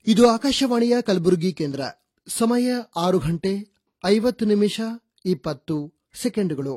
ಇದು ಆಕಾಶವಾಣಿಯ ಕಲಬುರಗಿ ಕೇಂದ್ರ ಸಮಯ ಆರು ಗಂಟೆ ಐವತ್ತು ನಿಮಿಷ ಇಪ್ಪತ್ತು ಸೆಕೆಂಡುಗಳು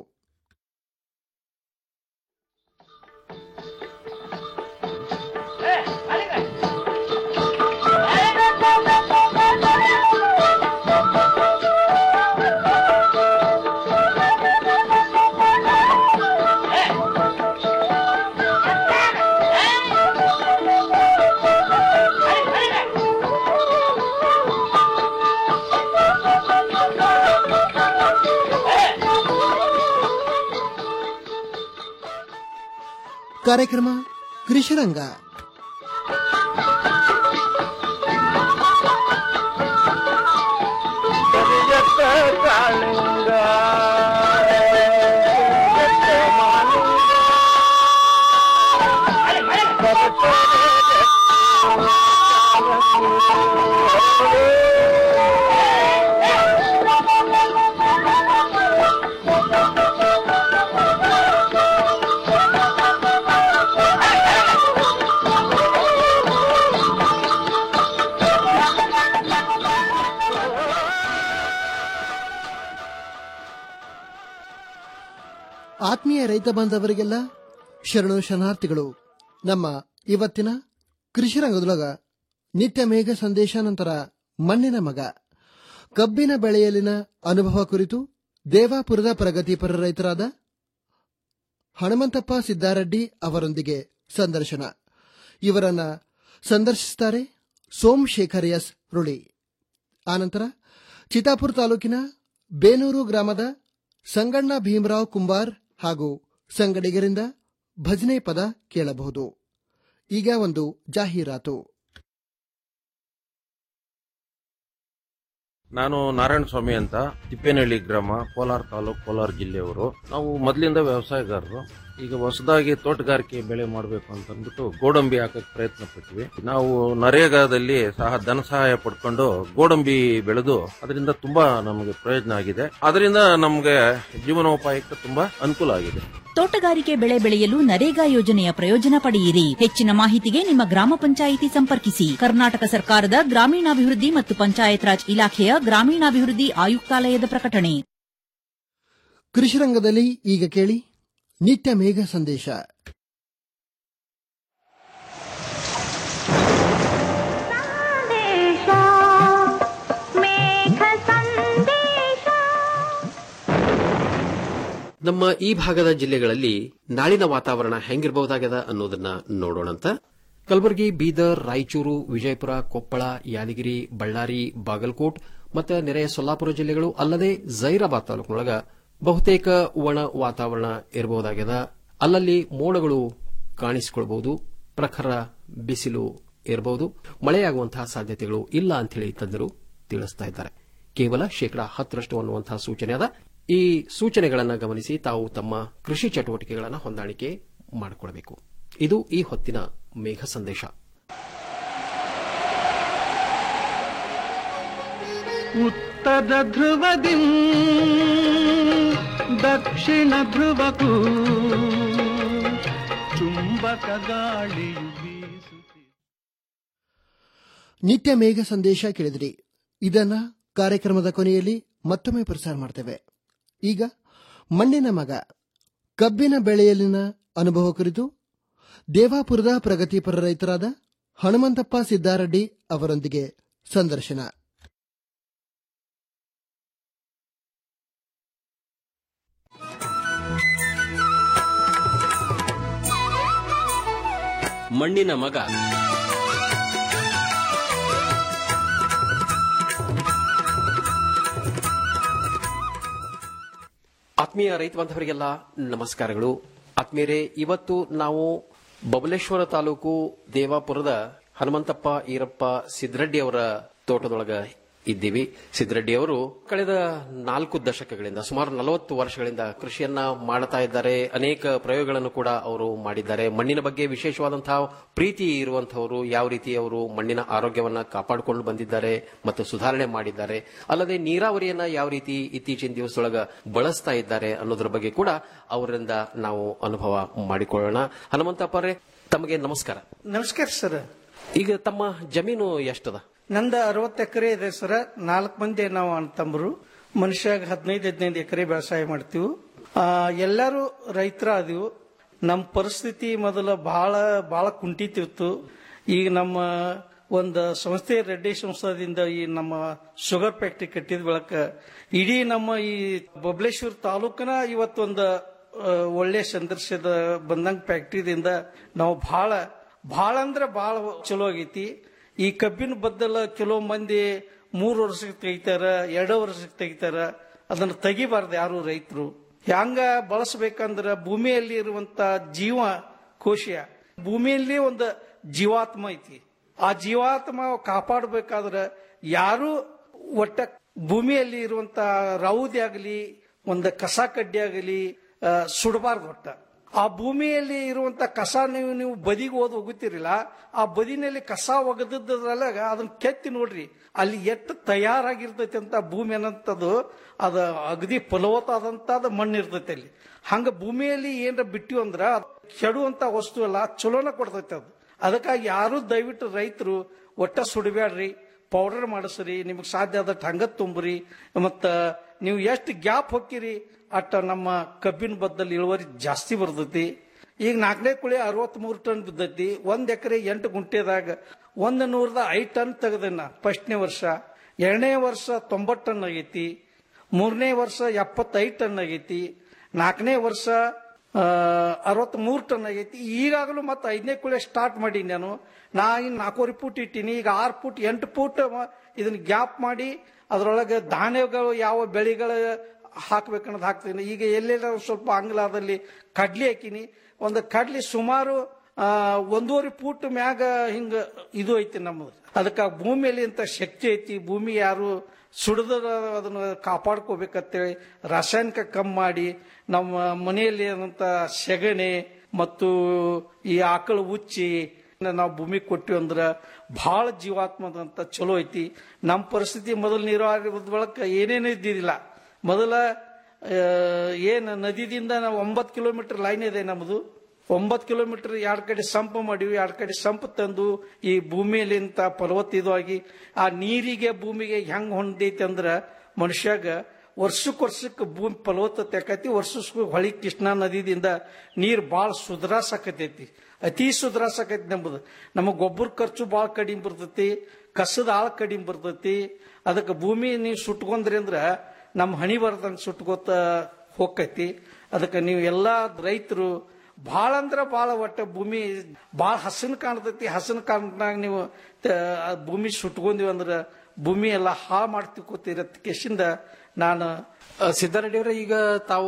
ಕಾರ್ಯಕ್ರಮ ಕೃಷಿರಂಗ ಆತ್ಮೀಯ ರೈತ ಬಾಂಧವರಿಗೆಲ್ಲ ಶರಣು ಶರಣಾರ್ಥಿಗಳು ನಮ್ಮ ಇವತ್ತಿನ ಕೃಷಿ ರಂಗದೊಳಗ ನಿತ್ಯ ಮೇಘ ಸಂದೇಶ ನಂತರ ಮಣ್ಣಿನ ಮಗ ಕಬ್ಬಿನ ಬೆಳೆಯಲ್ಲಿನ ಅನುಭವ ಕುರಿತು ದೇವಾಪುರದ ಪ್ರಗತಿಪರ ರೈತರಾದ ಹನುಮಂತಪ್ಪ ಸಿದ್ದಾರೆಡ್ಡಿ ಅವರೊಂದಿಗೆ ಸಂದರ್ಶನ ಇವರನ್ನ ಸಂದರ್ಶಿಸುತ್ತಾರೆ ಸೋಮಶೇಖರ್ ಎಸ್ ರುಳಿ ಆನಂತರ ಚಿತಾಪುರ ತಾಲೂಕಿನ ಬೇನೂರು ಗ್ರಾಮದ ಸಂಗಣ್ಣ ಭೀಮರಾವ್ ಕುಂಬಾರ್ ಹಾಗೂ ಸಂಗಡಿಗರಿಂದ ಭಜನೆ ಪದ ಕೇಳಬಹುದು ಈಗ ಒಂದು ಜಾಹೀರಾತು ನಾನು ನಾರಾಯಣ ಸ್ವಾಮಿ ಅಂತ ತಿಪ್ಪೇನಹಳ್ಳಿ ಗ್ರಾಮ ಕೋಲಾರ ತಾಲೂಕು ಕೋಲಾರ ಜಿಲ್ಲೆಯವರು ನಾವು ಮೊದಲಿಂದ ವ್ಯವಸಾಯಗಾರರು ಈಗ ಹೊಸದಾಗಿ ತೋಟಗಾರಿಕೆ ಬೆಳೆ ಮಾಡಬೇಕು ಅಂತ ಅಂದ್ಬಿಟ್ಟು ಗೋಡಂಬಿ ಹಾಕಕ್ಕೆ ಪ್ರಯತ್ನ ಪಟ್ವಿ ನಾವು ನರೇಗಾದಲ್ಲಿ ಸಹ ಧನ ಸಹಾಯ ಪಡ್ಕೊಂಡು ಗೋಡಂಬಿ ಬೆಳೆದು ಅದರಿಂದ ತುಂಬಾ ನಮಗೆ ಪ್ರಯೋಜನ ಆಗಿದೆ ಅದರಿಂದ ನಮಗೆ ಜೀವನೋಪಾಯಕ್ಕೆ ತುಂಬಾ ಅನುಕೂಲ ಆಗಿದೆ ತೋಟಗಾರಿಕೆ ಬೆಳೆ ಬೆಳೆಯಲು ನರೇಗಾ ಯೋಜನೆಯ ಪ್ರಯೋಜನ ಪಡೆಯಿರಿ ಹೆಚ್ಚಿನ ಮಾಹಿತಿಗೆ ನಿಮ್ಮ ಗ್ರಾಮ ಪಂಚಾಯಿತಿ ಸಂಪರ್ಕಿಸಿ ಕರ್ನಾಟಕ ಸರ್ಕಾರದ ಗ್ರಾಮೀಣಾಭಿವೃದ್ಧಿ ಮತ್ತು ಪಂಚಾಯತ್ ರಾಜ್ ಇಲಾಖೆಯ ಗ್ರಾಮೀಣಾಭಿವೃದ್ಧಿ ಆಯುಕ್ತಾಲಯದ ಪ್ರಕಟಣೆ ಕೃಷಿ ರಂಗದಲ್ಲಿ ಈಗ ಕೇಳಿ ನಿತ್ಯ ಮೇಘ ಸಂದೇಶ ಸಂದೇಶ ಮೇಘ ಸಂದೇಶ ನಮ್ಮ ಈ ಭಾಗದ ಜಿಲ್ಲೆಗಳಲ್ಲಿ ನಾಳಿನ ವಾತಾವರಣ ಹೆಂಗಿರಬಹುದಾಗ್ಯದ ಅನ್ನೋದನ್ನ ನೋಡೋಣಂತ ಕಲಬುರಗಿ ಬೀದರ್ ರಾಯಚೂರು ವಿಜಯಪುರ ಕೊಪ್ಪಳ ಯಾದಗಿರಿ ಬಳ್ಳಾರಿ ಬಾಗಲಕೋಟ್ ಮತ್ತು ನೆರೆಯ ಸೊಲ್ಲಾಪುರ ಜಿಲ್ಲೆಗಳು ಅಲ್ಲದೆ ಜೈರಾಬಾದ್ ತಾಲೂಕಿನೊಳಗ ಬಹುತೇಕ ಒಣ ವಾತಾವರಣ ಇರಬಹುದಾಗ್ಯದ ಅಲ್ಲಲ್ಲಿ ಮೋಡಗಳು ಕಾಣಿಸಿಕೊಳ್ಬಹುದು ಪ್ರಖರ ಬಿಸಿಲು ಇರಬಹುದು ಮಳೆಯಾಗುವಂತಹ ಸಾಧ್ಯತೆಗಳು ಇಲ್ಲ ಅಂತೇಳಿ ತಜ್ಞರು ತಿಳಿಸ್ತಾ ಇದ್ದಾರೆ ಕೇವಲ ಶೇಕಡಾ ಹತ್ತರಷ್ಟು ಅನ್ನುವಂತಹ ಸೂಚನೆ ಅದ ಈ ಸೂಚನೆಗಳನ್ನು ಗಮನಿಸಿ ತಾವು ತಮ್ಮ ಕೃಷಿ ಚಟುವಟಿಕೆಗಳನ್ನು ಹೊಂದಾಣಿಕೆ ಮಾಡಿಕೊಳ್ಳಬೇಕು ಇದು ಈ ಹೊತ್ತಿನ ಮೇಘ ಸಂದೇಶ ಉತ್ತರ ಧ್ರುವದಿ ದಕ್ಷಿಣ ಧ್ರುವಕ್ಕೂ ಚುಂಬಕ ಗಾಳಿಯು ಬೀಸುತ್ತಿದೆ ನಿತ್ಯ ಮೇಘ ಸಂದೇಶ ಕೇಳಿದ್ರಿ ಇದನ್ನ ಕಾರ್ಯಕ್ರಮದ ಕೊನೆಯಲ್ಲಿ ಮತ್ತೊಮ್ಮೆ ಪ್ರಸಾರ ಮಾಡ್ತೇವೆ ಈಗ ಮಣ್ಣಿನ ಮಗ ಕಬ್ಬಿನ ಬೆಳೆಯಲ್ಲಿನ ಅನುಭವ ಕುರಿತು ದೇವಾಪುರದ ಪ್ರಗತಿಪರ ರೈತರಾದ ಹನುಮಂತಪ್ಪ ಸಿದ್ದಾರೆಡ್ಡಿ ಅವರೊಂದಿಗೆ ಸಂದರ್ಶನ ಮಣ್ಣಿನ ಮಗ ಆತ್ಮೀಯ ರೈತ ಬಾಂಧವರಿಗೆಲ್ಲ ನಮಸ್ಕಾರಗಳು ಆತ್ಮೀಯರೇ ಇವತ್ತು ನಾವು ಬಬಲೇಶ್ವರ ತಾಲೂಕು ದೇವಾಪುರದ ಹನುಮಂತಪ್ಪ ಈರಪ್ಪ ಸಿದ್ರಡ್ಡಿ ಅವರ ತೋಟದೊಳಗ ಇದ್ದೀವಿ ಸಿದ್ರಡ್ಡಿ ಅವರು ಕಳೆದ ನಾಲ್ಕು ದಶಕಗಳಿಂದ ಸುಮಾರು ನಲವತ್ತು ವರ್ಷಗಳಿಂದ ಕೃಷಿಯನ್ನ ಮಾಡ್ತಾ ಇದ್ದಾರೆ ಅನೇಕ ಪ್ರಯೋಗಗಳನ್ನು ಕೂಡ ಅವರು ಮಾಡಿದ್ದಾರೆ ಮಣ್ಣಿನ ಬಗ್ಗೆ ವಿಶೇಷವಾದಂತಹ ಪ್ರೀತಿ ಇರುವಂತಹವರು ಯಾವ ರೀತಿ ಅವರು ಮಣ್ಣಿನ ಆರೋಗ್ಯವನ್ನ ಕಾಪಾಡಿಕೊಂಡು ಬಂದಿದ್ದಾರೆ ಮತ್ತು ಸುಧಾರಣೆ ಮಾಡಿದ್ದಾರೆ ಅಲ್ಲದೆ ನೀರಾವರಿಯನ್ನ ಯಾವ ರೀತಿ ಇತ್ತೀಚಿನ ದಿವಸದೊಳಗ ಬಳಸ್ತಾ ಇದ್ದಾರೆ ಅನ್ನೋದ್ರ ಬಗ್ಗೆ ಕೂಡ ಅವರಿಂದ ನಾವು ಅನುಭವ ಮಾಡಿಕೊಳ್ಳೋಣ ಹನುಮಂತಪ್ಪರೇ ತಮಗೆ ನಮಸ್ಕಾರ ನಮಸ್ಕಾರ ಸರ್ ಈಗ ತಮ್ಮ ಜಮೀನು ಎಷ್ಟದ ನಂದ ಅರವತ್ತು ಎಕರೆ ಇದೆ ಸರ್ ನಾಲ್ಕು ಮಂದಿ ನಾವು ಅಣ್ಣ ತಮ್ಮರು ಮನುಷ್ಯಾಗ ಹದಿನೈದು ಹದಿನೈದು ಎಕರೆ ವ್ಯವಸಾಯ ಮಾಡ್ತೀವಿ ಆ, ಎಲ್ಲರೂ ರೈತರ ಅದೀವು ನಮ್ಮ ಪರಿಸ್ಥಿತಿ ಮೊದಲ ಬಹಳ ಬಹಳ ಕುಂಠಿತಿತ್ತು ಈಗ ನಮ್ಮ ಒಂದು ಸಂಸ್ಥೆ ರೆಡ್ಡಿ ಸಂಸ್ಥಾದಿಂದ ಈ ನಮ್ಮ ಶುಗರ್ ಫ್ಯಾಕ್ಟರಿ ಕಟ್ಟಿದ ಬಳಕ ಇಡೀ ನಮ್ಮ ಈ ಬಬಲೇಶ್ವರ ತಾಲೂಕನ ಇವತ್ತೊಂದು ಆ, ಒಳ್ಳೆ ಸಂದರ್ಶದ ಬಂದಂಗ ಫ್ಯಾಕ್ಟ್ರಿದಿಂದ ನಾವು ಬಹಳ ಬಹಳ ಅಂದ್ರೆ ಬಹಳ ಚಲೋ ಆಗೈತಿ ಈ ಕಬ್ಬಿನ ಬದ್ದಲ ಕೆಲವು ಮಂದಿ ಮೂರು ವರ್ಷಕ್ಕೆ ತೆಗಿತಾರ ಎರಡು ವರ್ಷಕ್ಕೆ ತೆಗಿತಾರ ಅದನ್ನ ತೆಗಿಬಾರ್ದು ಯಾರು ರೈತರು ಹ್ಯಾಂಗ ಬಳಸಬೇಕಂದ್ರ ಭೂಮಿಯಲ್ಲಿ ಇರುವಂತ ಜೀವ ಕೋಶ ಭೂಮಿಯಲ್ಲಿ ಒಂದು ಜೀವಾತ್ಮ ಐತಿ ಆ ಜೀವಾತ್ಮ ಕಾಪಾಡಬೇಕಾದ್ರೆ ಯಾರು ಒಟ್ಟ ಭೂಮಿಯಲ್ಲಿ ಇರುವಂತ ರೌದಿ ಆಗಲಿ ಒಂದು ಕಸ ಕಡ್ಡಿ ಆಗಲಿ ಸುಡಬಾರ್ದು ಒಟ್ಟ ಆ ಭೂಮಿಯಲ್ಲಿ ಇರುವಂತ ಕಸ ನೀವು ನೀವು ಬದಿಗೆ ಓದ್ ಹೋಗುತ್ತೀರಿಲ್ಲ ಆ ಬದಿನಲ್ಲಿ ಕಸ ಒಗದದ್ರಲ್ಲಾಗ ಅದನ್ನ ಕೆತ್ತಿ ನೋಡ್ರಿ ಅಲ್ಲಿ ಎಷ್ಟು ತಯಾರಾಗಿರ್ತೈತಿ ಅಂತ ಭೂಮಿ ಅನ್ನಂಥದ್ದು ಅದು ಅಗದಿ ಫಲವತ್ತಾದಂತದ ಮಣ್ಣು ಇರ್ತೈತಿ ಅಲ್ಲಿ ಹಂಗ ಭೂಮಿಯಲ್ಲಿ ಏನ್ರ ಬಿಟ್ಟಿವಿ ಅಂದ್ರ ಅದ್ ಕೆಡುವಂತ ವಸ್ತು ಅಲ್ಲ ಚಲೋನ ಕೊಡ್ತೈತಿ ಅದು ಅದಕ್ಕಾಗಿ ಯಾರು ದಯವಿಟ್ಟು ರೈತರು ಒಟ್ಟ ಸುಡಬೇಡ್ರಿ ಪೌಡರ್ ಮಾಡಿಸ್ರಿ ನಿಮಗೆ ಸಾಧ್ಯ ಆದಷ್ಟು ಹಂಗ ತುಂಬ್ರಿ ಮತ್ತ ನೀವು ಎಷ್ಟು ಗ್ಯಾಪ್ ಹೊಕ್ಕಿರಿ ಅಟ್ಟ ನಮ್ಮ ಕಬ್ಬಿನ ಬದ್ದಲ್ಲಿ ಇಳುವರಿ ಜಾಸ್ತಿ ಬರ್ತೈತಿ ಈಗ ನಾಲ್ಕನೇ ಕುಳಿ ಅರವತ್ಮೂರು ಟನ್ ಬಿದ್ದೈತಿ ಒಂದ್ ಎಕರೆ ಎಂಟು ಗುಂಟೆದಾಗ ಒಂದ್ ನೂರದ ಐದು ಟನ್ ತೆಗೆದನ್ನ ಫಸ್ಟ್ನೇ ವರ್ಷ ಎರಡನೇ ವರ್ಷ ತೊಂಬತ್ತು ಟನ್ ಆಗೈತಿ ಮೂರನೇ ವರ್ಷ ಎಪ್ಪತ್ತೈದು ಟನ್ ಆಗೈತಿ ನಾಲ್ಕನೇ ವರ್ಷ ಅರವತ್ಮೂರು ಟನ್ ಆಗೈತಿ ಈಗಾಗಲೂ ಮತ್ತೆ ಐದನೇ ಕುಳಿ ಸ್ಟಾರ್ಟ್ ಮಾಡೀನಿ ನಾನು ನಾ ಇನ್ನು ನಾಲ್ಕೂವರೆ ಫುಟ್ ಇಟ್ಟೀನಿ ಈಗ ಆರು ಫುಟ್ ಎಂಟು ಫುಟ್ ಇದನ್ನ ಗ್ಯಾಪ್ ಮಾಡಿ ಅದರೊಳಗೆ ಧಾನ್ಯಗಳು ಯಾವ ಬೆಳೆಗಳು ಹಾಕ್ಬೇಕನ್ನೋದು ಹಾಕ್ತೀನಿ ಈಗ ಎಲ್ಲೆಲ್ಲ ಸ್ವಲ್ಪ ಅಂಗ್ಲಾದಲ್ಲಿ ಕಡ್ಲಿ ಹಾಕಿನಿ ಒಂದು ಕಡ್ಲಿ ಸುಮಾರು ಆ, ಒಂದೂವರೆ ಫೂಟ್ ಮ್ಯಾಗ ಹಿಂಗ ಇದು ಐತಿ ನಮ್ಮದು ಅದಕ್ಕೆ ಭೂಮಿಯಲ್ಲಿ ಅಂತ ಶಕ್ತಿ ಐತಿ ಭೂಮಿ ಯಾರು ಸುಡದ ಅದನ್ನ ಕಾಪಾಡ್ಕೋಬೇಕಂತೇಳಿ ರಾಸಾಯನಿಕ ಕಮ್ಮಿ ಮಾಡಿ ನಮ್ಮ ಮನೆಯಲ್ಲಿ ಏನಂತ ಸೆಗಣಿ ಮತ್ತು ಈ ಆಕಳು ಉಚ್ಚಿ ನಾವು ಭೂಮಿ ಕೊಟ್ಟಿವಿ ಅಂದ್ರ ಬಹಳ ಜೀವಾತ್ಮದಂತ ಚಲೋ ಐತಿ ನಮ್ಮ ಪರಿಸ್ಥಿತಿ ಮೊದಲು ನೀರಾವರಿ ಬಳಕ ಏನೇನು ಇದ್ದಿದ್ದಿಲ್ಲ ಮೊದಲ ಆ, ಏನ್ ನದಿದಿಂದ ನಾವು ಒಂಬತ್ತು ಕಿಲೋಮೀಟರ್ ಲೈನ್ ಇದೆ ನಮ್ಮದು ಒಂಬತ್ತು ಕಿಲೋಮೀಟರ್ ಎರಡು ಕಡೆ ಸಂಪ್ ಮಾಡಿವಿ ಎರಡು ಕಡೆ ಸಂಪ್ ತಂದು ಈ ಭೂಮಿಯಲ್ಲಿಂತ ಫಲವತ್ತ ಇದು ಆಗಿ ಆ ನೀರಿಗೆ ಭೂಮಿಗೆ ಹೆಂಗ್ ಹೊಂದೈತಿ ಅಂದ್ರ ಮನುಷ್ಯಾಗ ವರ್ಷಕ್ಕೆ ವರ್ಷಕ್ಕೆ ಭೂಮಿ ಫಲವತ್ತತೆ ಆಕತಿ ವರ್ಷಕ್ಕೆ ಹೊಳಿ ಕೃಷ್ಣಾ ನದಿದಿಂದ ನೀರು ಭಾಳ ಸುಧಾರಸಾಕತೈತಿ ಅತಿ ಸುಧಾರಸಾಕೈತಿ ನಂಬುದು ನಮಗೆ ಗೊಬ್ಬರ ಖರ್ಚು ಭಾಳ ಕಡಿಮೆ ಬರ್ತೈತಿ ಕಸದ ಆಳ ಕಡಿಮೆ ಬರ್ತೈತಿ ಅದಕ್ಕೆ ಭೂಮಿ ನೀವು ಸುಟ್ಕೊಂಡ್ರಿ ಅಂದ್ರ ನಮ್ಮ ಹಣಿ ಬರ್ದಂಗೆ ಸುಟ್ಕೋತ ಹೋಗ್ತೈತಿ ಅದಕ್ಕೆ ನೀವು ಎಲ್ಲಾ ರೈತರು ಭಾಳ ಅಂದ್ರ ಭಾಳ ಒಟ್ಟ ಭೂಮಿ ಭಾಳ ಹಸನ್ ಕಾಣ್ತೈತಿ ಹಸನ್ ಕಾರಣದಾಗ ನೀವು ತ- ಆ ಭೂಮಿ ಸುಟ್ಕೊಂಡಿವಿ ಅಂದ್ರ ಭೂಮಿ ಎಲ್ಲ ಹಾಳು ಮಾಡ್ತಿಕೋತಿರತ್ಕೆಶಿಂದ ನಾನು ಅ, ಸಿದ್ದಾರೆಡ್ಡಿ ಅವರೇ ಈಗ ತಾವು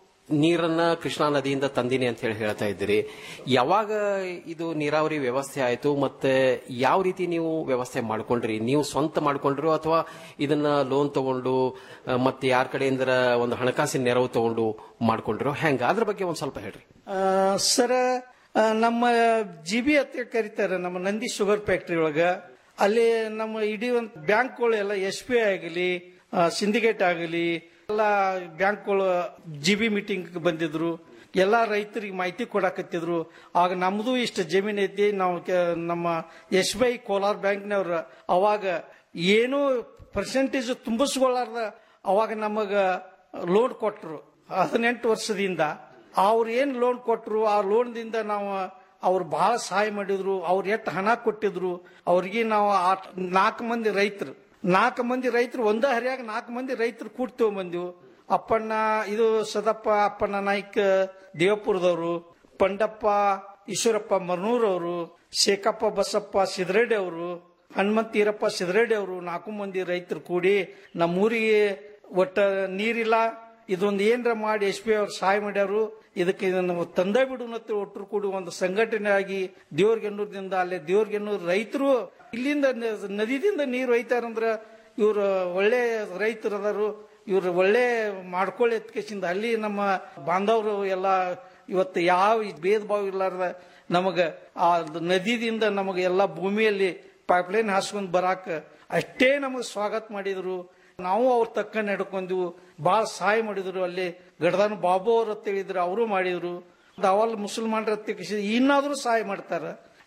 ನೀರನ್ನ ಕೃಷ್ಣಾ ನದಿಯಿಂದ ತಂದಿನಿ ಅಂತ ಹೇಳಿ ಹೇಳ್ತಾ ಇದ್ದೀರಿ ಯಾವಾಗ ಇದು ನೀರಾವರಿ ವ್ಯವಸ್ಥೆ ಆಯ್ತು ಮತ್ತೆ ಯಾವ ರೀತಿ ನೀವು ವ್ಯವಸ್ಥೆ ಮಾಡ್ಕೊಂಡ್ರಿ ನೀವು ಸ್ವಂತ ಮಾಡ್ಕೊಂಡ್ರು ಅಥವಾ ಇದನ್ನ ಲೋನ್ ತಗೊಂಡು ಅ, ಮತ್ತೆ ಯಾರ ಕಡೆಯಿಂದ ಒಂದು ಹಣಕಾಸಿನ ನೆರವು ತಗೊಂಡು ಮಾಡ್ಕೊಂಡ್ರು ಹೆಂಗ ಅದ್ರ ಬಗ್ಗೆ ಒಂದ್ ಸ್ವಲ್ಪ ಹೇಳ್ರಿ ಆ, ಸರ ಆ, ನಮ್ಮ ಜಿ ಬಿ ಅಂತ ಕರೀತಾರೆ ನಮ್ಮ ನಂದಿ ಶುಗರ್ ಫ್ಯಾಕ್ಟರಿ ಒಳಗ ಅಲ್ಲಿ ನಮ್ಮ ಇಡೀ ಒಂದು ಬ್ಯಾಂಕ್ಗಳು ಎಲ್ಲ ಎಸ್ ಬಿ ಐ ಆಗಲಿ ಸಿಂಡಿಕೇಟ್ ಆಗಲಿ ಎಲ್ಲ ಬ್ಯಾಂಕ್ಗಳು ಜಿ ಬಿ ಮೀಟಿಂಗ್ ಬಂದಿದ್ರು ಎಲ್ಲಾ ರೈತರಿಗೆ ಮಾಹಿತಿ ಕೊಡಾಕತ್ತಿದ್ರು ಆಗ ನಮ್ದು ಇಷ್ಟು ಜಮೀನ್ ಐತಿ ನಾವು ಕೆ- ನಮ್ಮ ಎಸ್ ಬಿ ಐ ಕೋಲಾರ ಬ್ಯಾಂಕ್ನವ್ರ ಅವಾಗ ಏನು ಪರ್ಸೆಂಟೇಜ್ ತುಂಬಿಸ್ಕೊಳ್ಳಾರ್ದ ಅವಾಗ ನಮಗ ಲೋನ್ ಕೊಟ್ರು ಹದಿನೆಂಟು ವರ್ಷದಿಂದ ಅವ್ರು ಏನ್ ಲೋನ್ ಕೊಟ್ರು ಆ ಲೋನ್ದಿಂದ ನಾವು ಅವ್ರು ಬಹಳ ಸಹಾಯ ಮಾಡಿದ್ರು ಅವ್ರು ಎಷ್ಟು ಹಣ ಕೊಟ್ಟಿದ್ರು ಅವ್ರಿಗೆ ನಾವು ಆ- ನಾಲ್ಕು ಮಂದಿ ರೈತರು ನಾಲ್ಕು ಮಂದಿ ರೈತರು ಒಂದ ಹರಿಯಾಗ ನಾಲ್ಕು ಮಂದಿ ರೈತರು ಕೂಡ್ ತಗೊಂಬಂದಿವು ಅಪ್ಪಣ್ಣ ಇದು ಸದಪ್ಪ ಅಪ್ಪಣ್ಣ ನಾಯ್ಕ ದೇವಪುರದವರು ಪಂಡಪ್ಪ ಈಶ್ವರಪ್ಪ ಮರ್ನೂರ್ ಅವರು ಶೇಖಪ್ಪ ಬಸಪ್ಪ ಸಿದ್ರೆಡ್ಡಿ ಅವರು ಹನುಮಂತ ಈರಪ್ಪ ಸಿದ್ರೆಡ್ಡಿ ಅವರು ನಾಲ್ಕು ಮಂದಿ ರೈತರು ಕೂಡಿ ನಮ್ಮೂರಿಗೆ ಒಟ್ಟ ನೀರಿಲ್ಲ ಇದೊಂದು ಏನ್ರ ಮಾಡಿ ಎಸ್ ಪಿ ಅವ್ರು ಸಹಾಯ ಮಾಡ್ಯಾರು ಇದಕ್ಕೆ ಇದನ್ನು ತಂದ ಬಿಡುನತ್ತೆ ಒಟ್ಟರು ಕೂಡಿ ಒಂದು ಸಂಘಟನೆ ಆಗಿ ದೇವ್ರಿಗೆನ್ನೂರದಿಂದ ಅಲ್ಲೇ ದೇವ್ರಿಗೆನ್ನೂರು ರೈತರು ಇಲ್ಲಿಂದ ನ- ನದಿದಿಂದ ನೀರು ಒಯ್ತಾರಂದ್ರ ಇವ್ರು ಒಳ್ಳೆ ರೈತರು ಅದಾರು ಇವ್ರು ಒಳ್ಳೆ ಮಾಡ್ಕೊಳ್ಳಿ ಎತ್ಕೇಸಿಂದ ಅಲ್ಲಿ ನಮ್ಮ ಬಾಂಧವರು ಎಲ್ಲ ಇವತ್ತು ಯಾವ ಭೇದ ಭಾವ ಇರ್ಲಾರ್ದ ನಮಗ ಆ ನದಿದಿಂದ ನಮಗೆ ಎಲ್ಲ ಭೂಮಿಯಲ್ಲಿ ಪೈಪ್ಲೈನ್ ಹಾಸ್ಕೊಂಡ್ ಬರಾಕ ಅಷ್ಟೇ ನಮಗೆ ಸ್ವಾಗತ ಮಾಡಿದ್ರು ನಾವು ಅವ್ರ ತಕ್ಕ ನಡ್ಕೊಂಡ್ವು ಬಹಳ ಸಹಾಯ ಮಾಡಿದ್ರು ಅಲ್ಲಿ ಗಡದಾನ ಬಾಬು ಅವ್ರ ತಿಳಿದ್ರು ಅವರು ಮಾಡಿದ್ರು ದಾವಲ್ ಮುಸಲ್ಮಾನರ ಇನ್ನಾದ್ರೂ ಸಹಾಯ ಮಾಡ್ತಾರ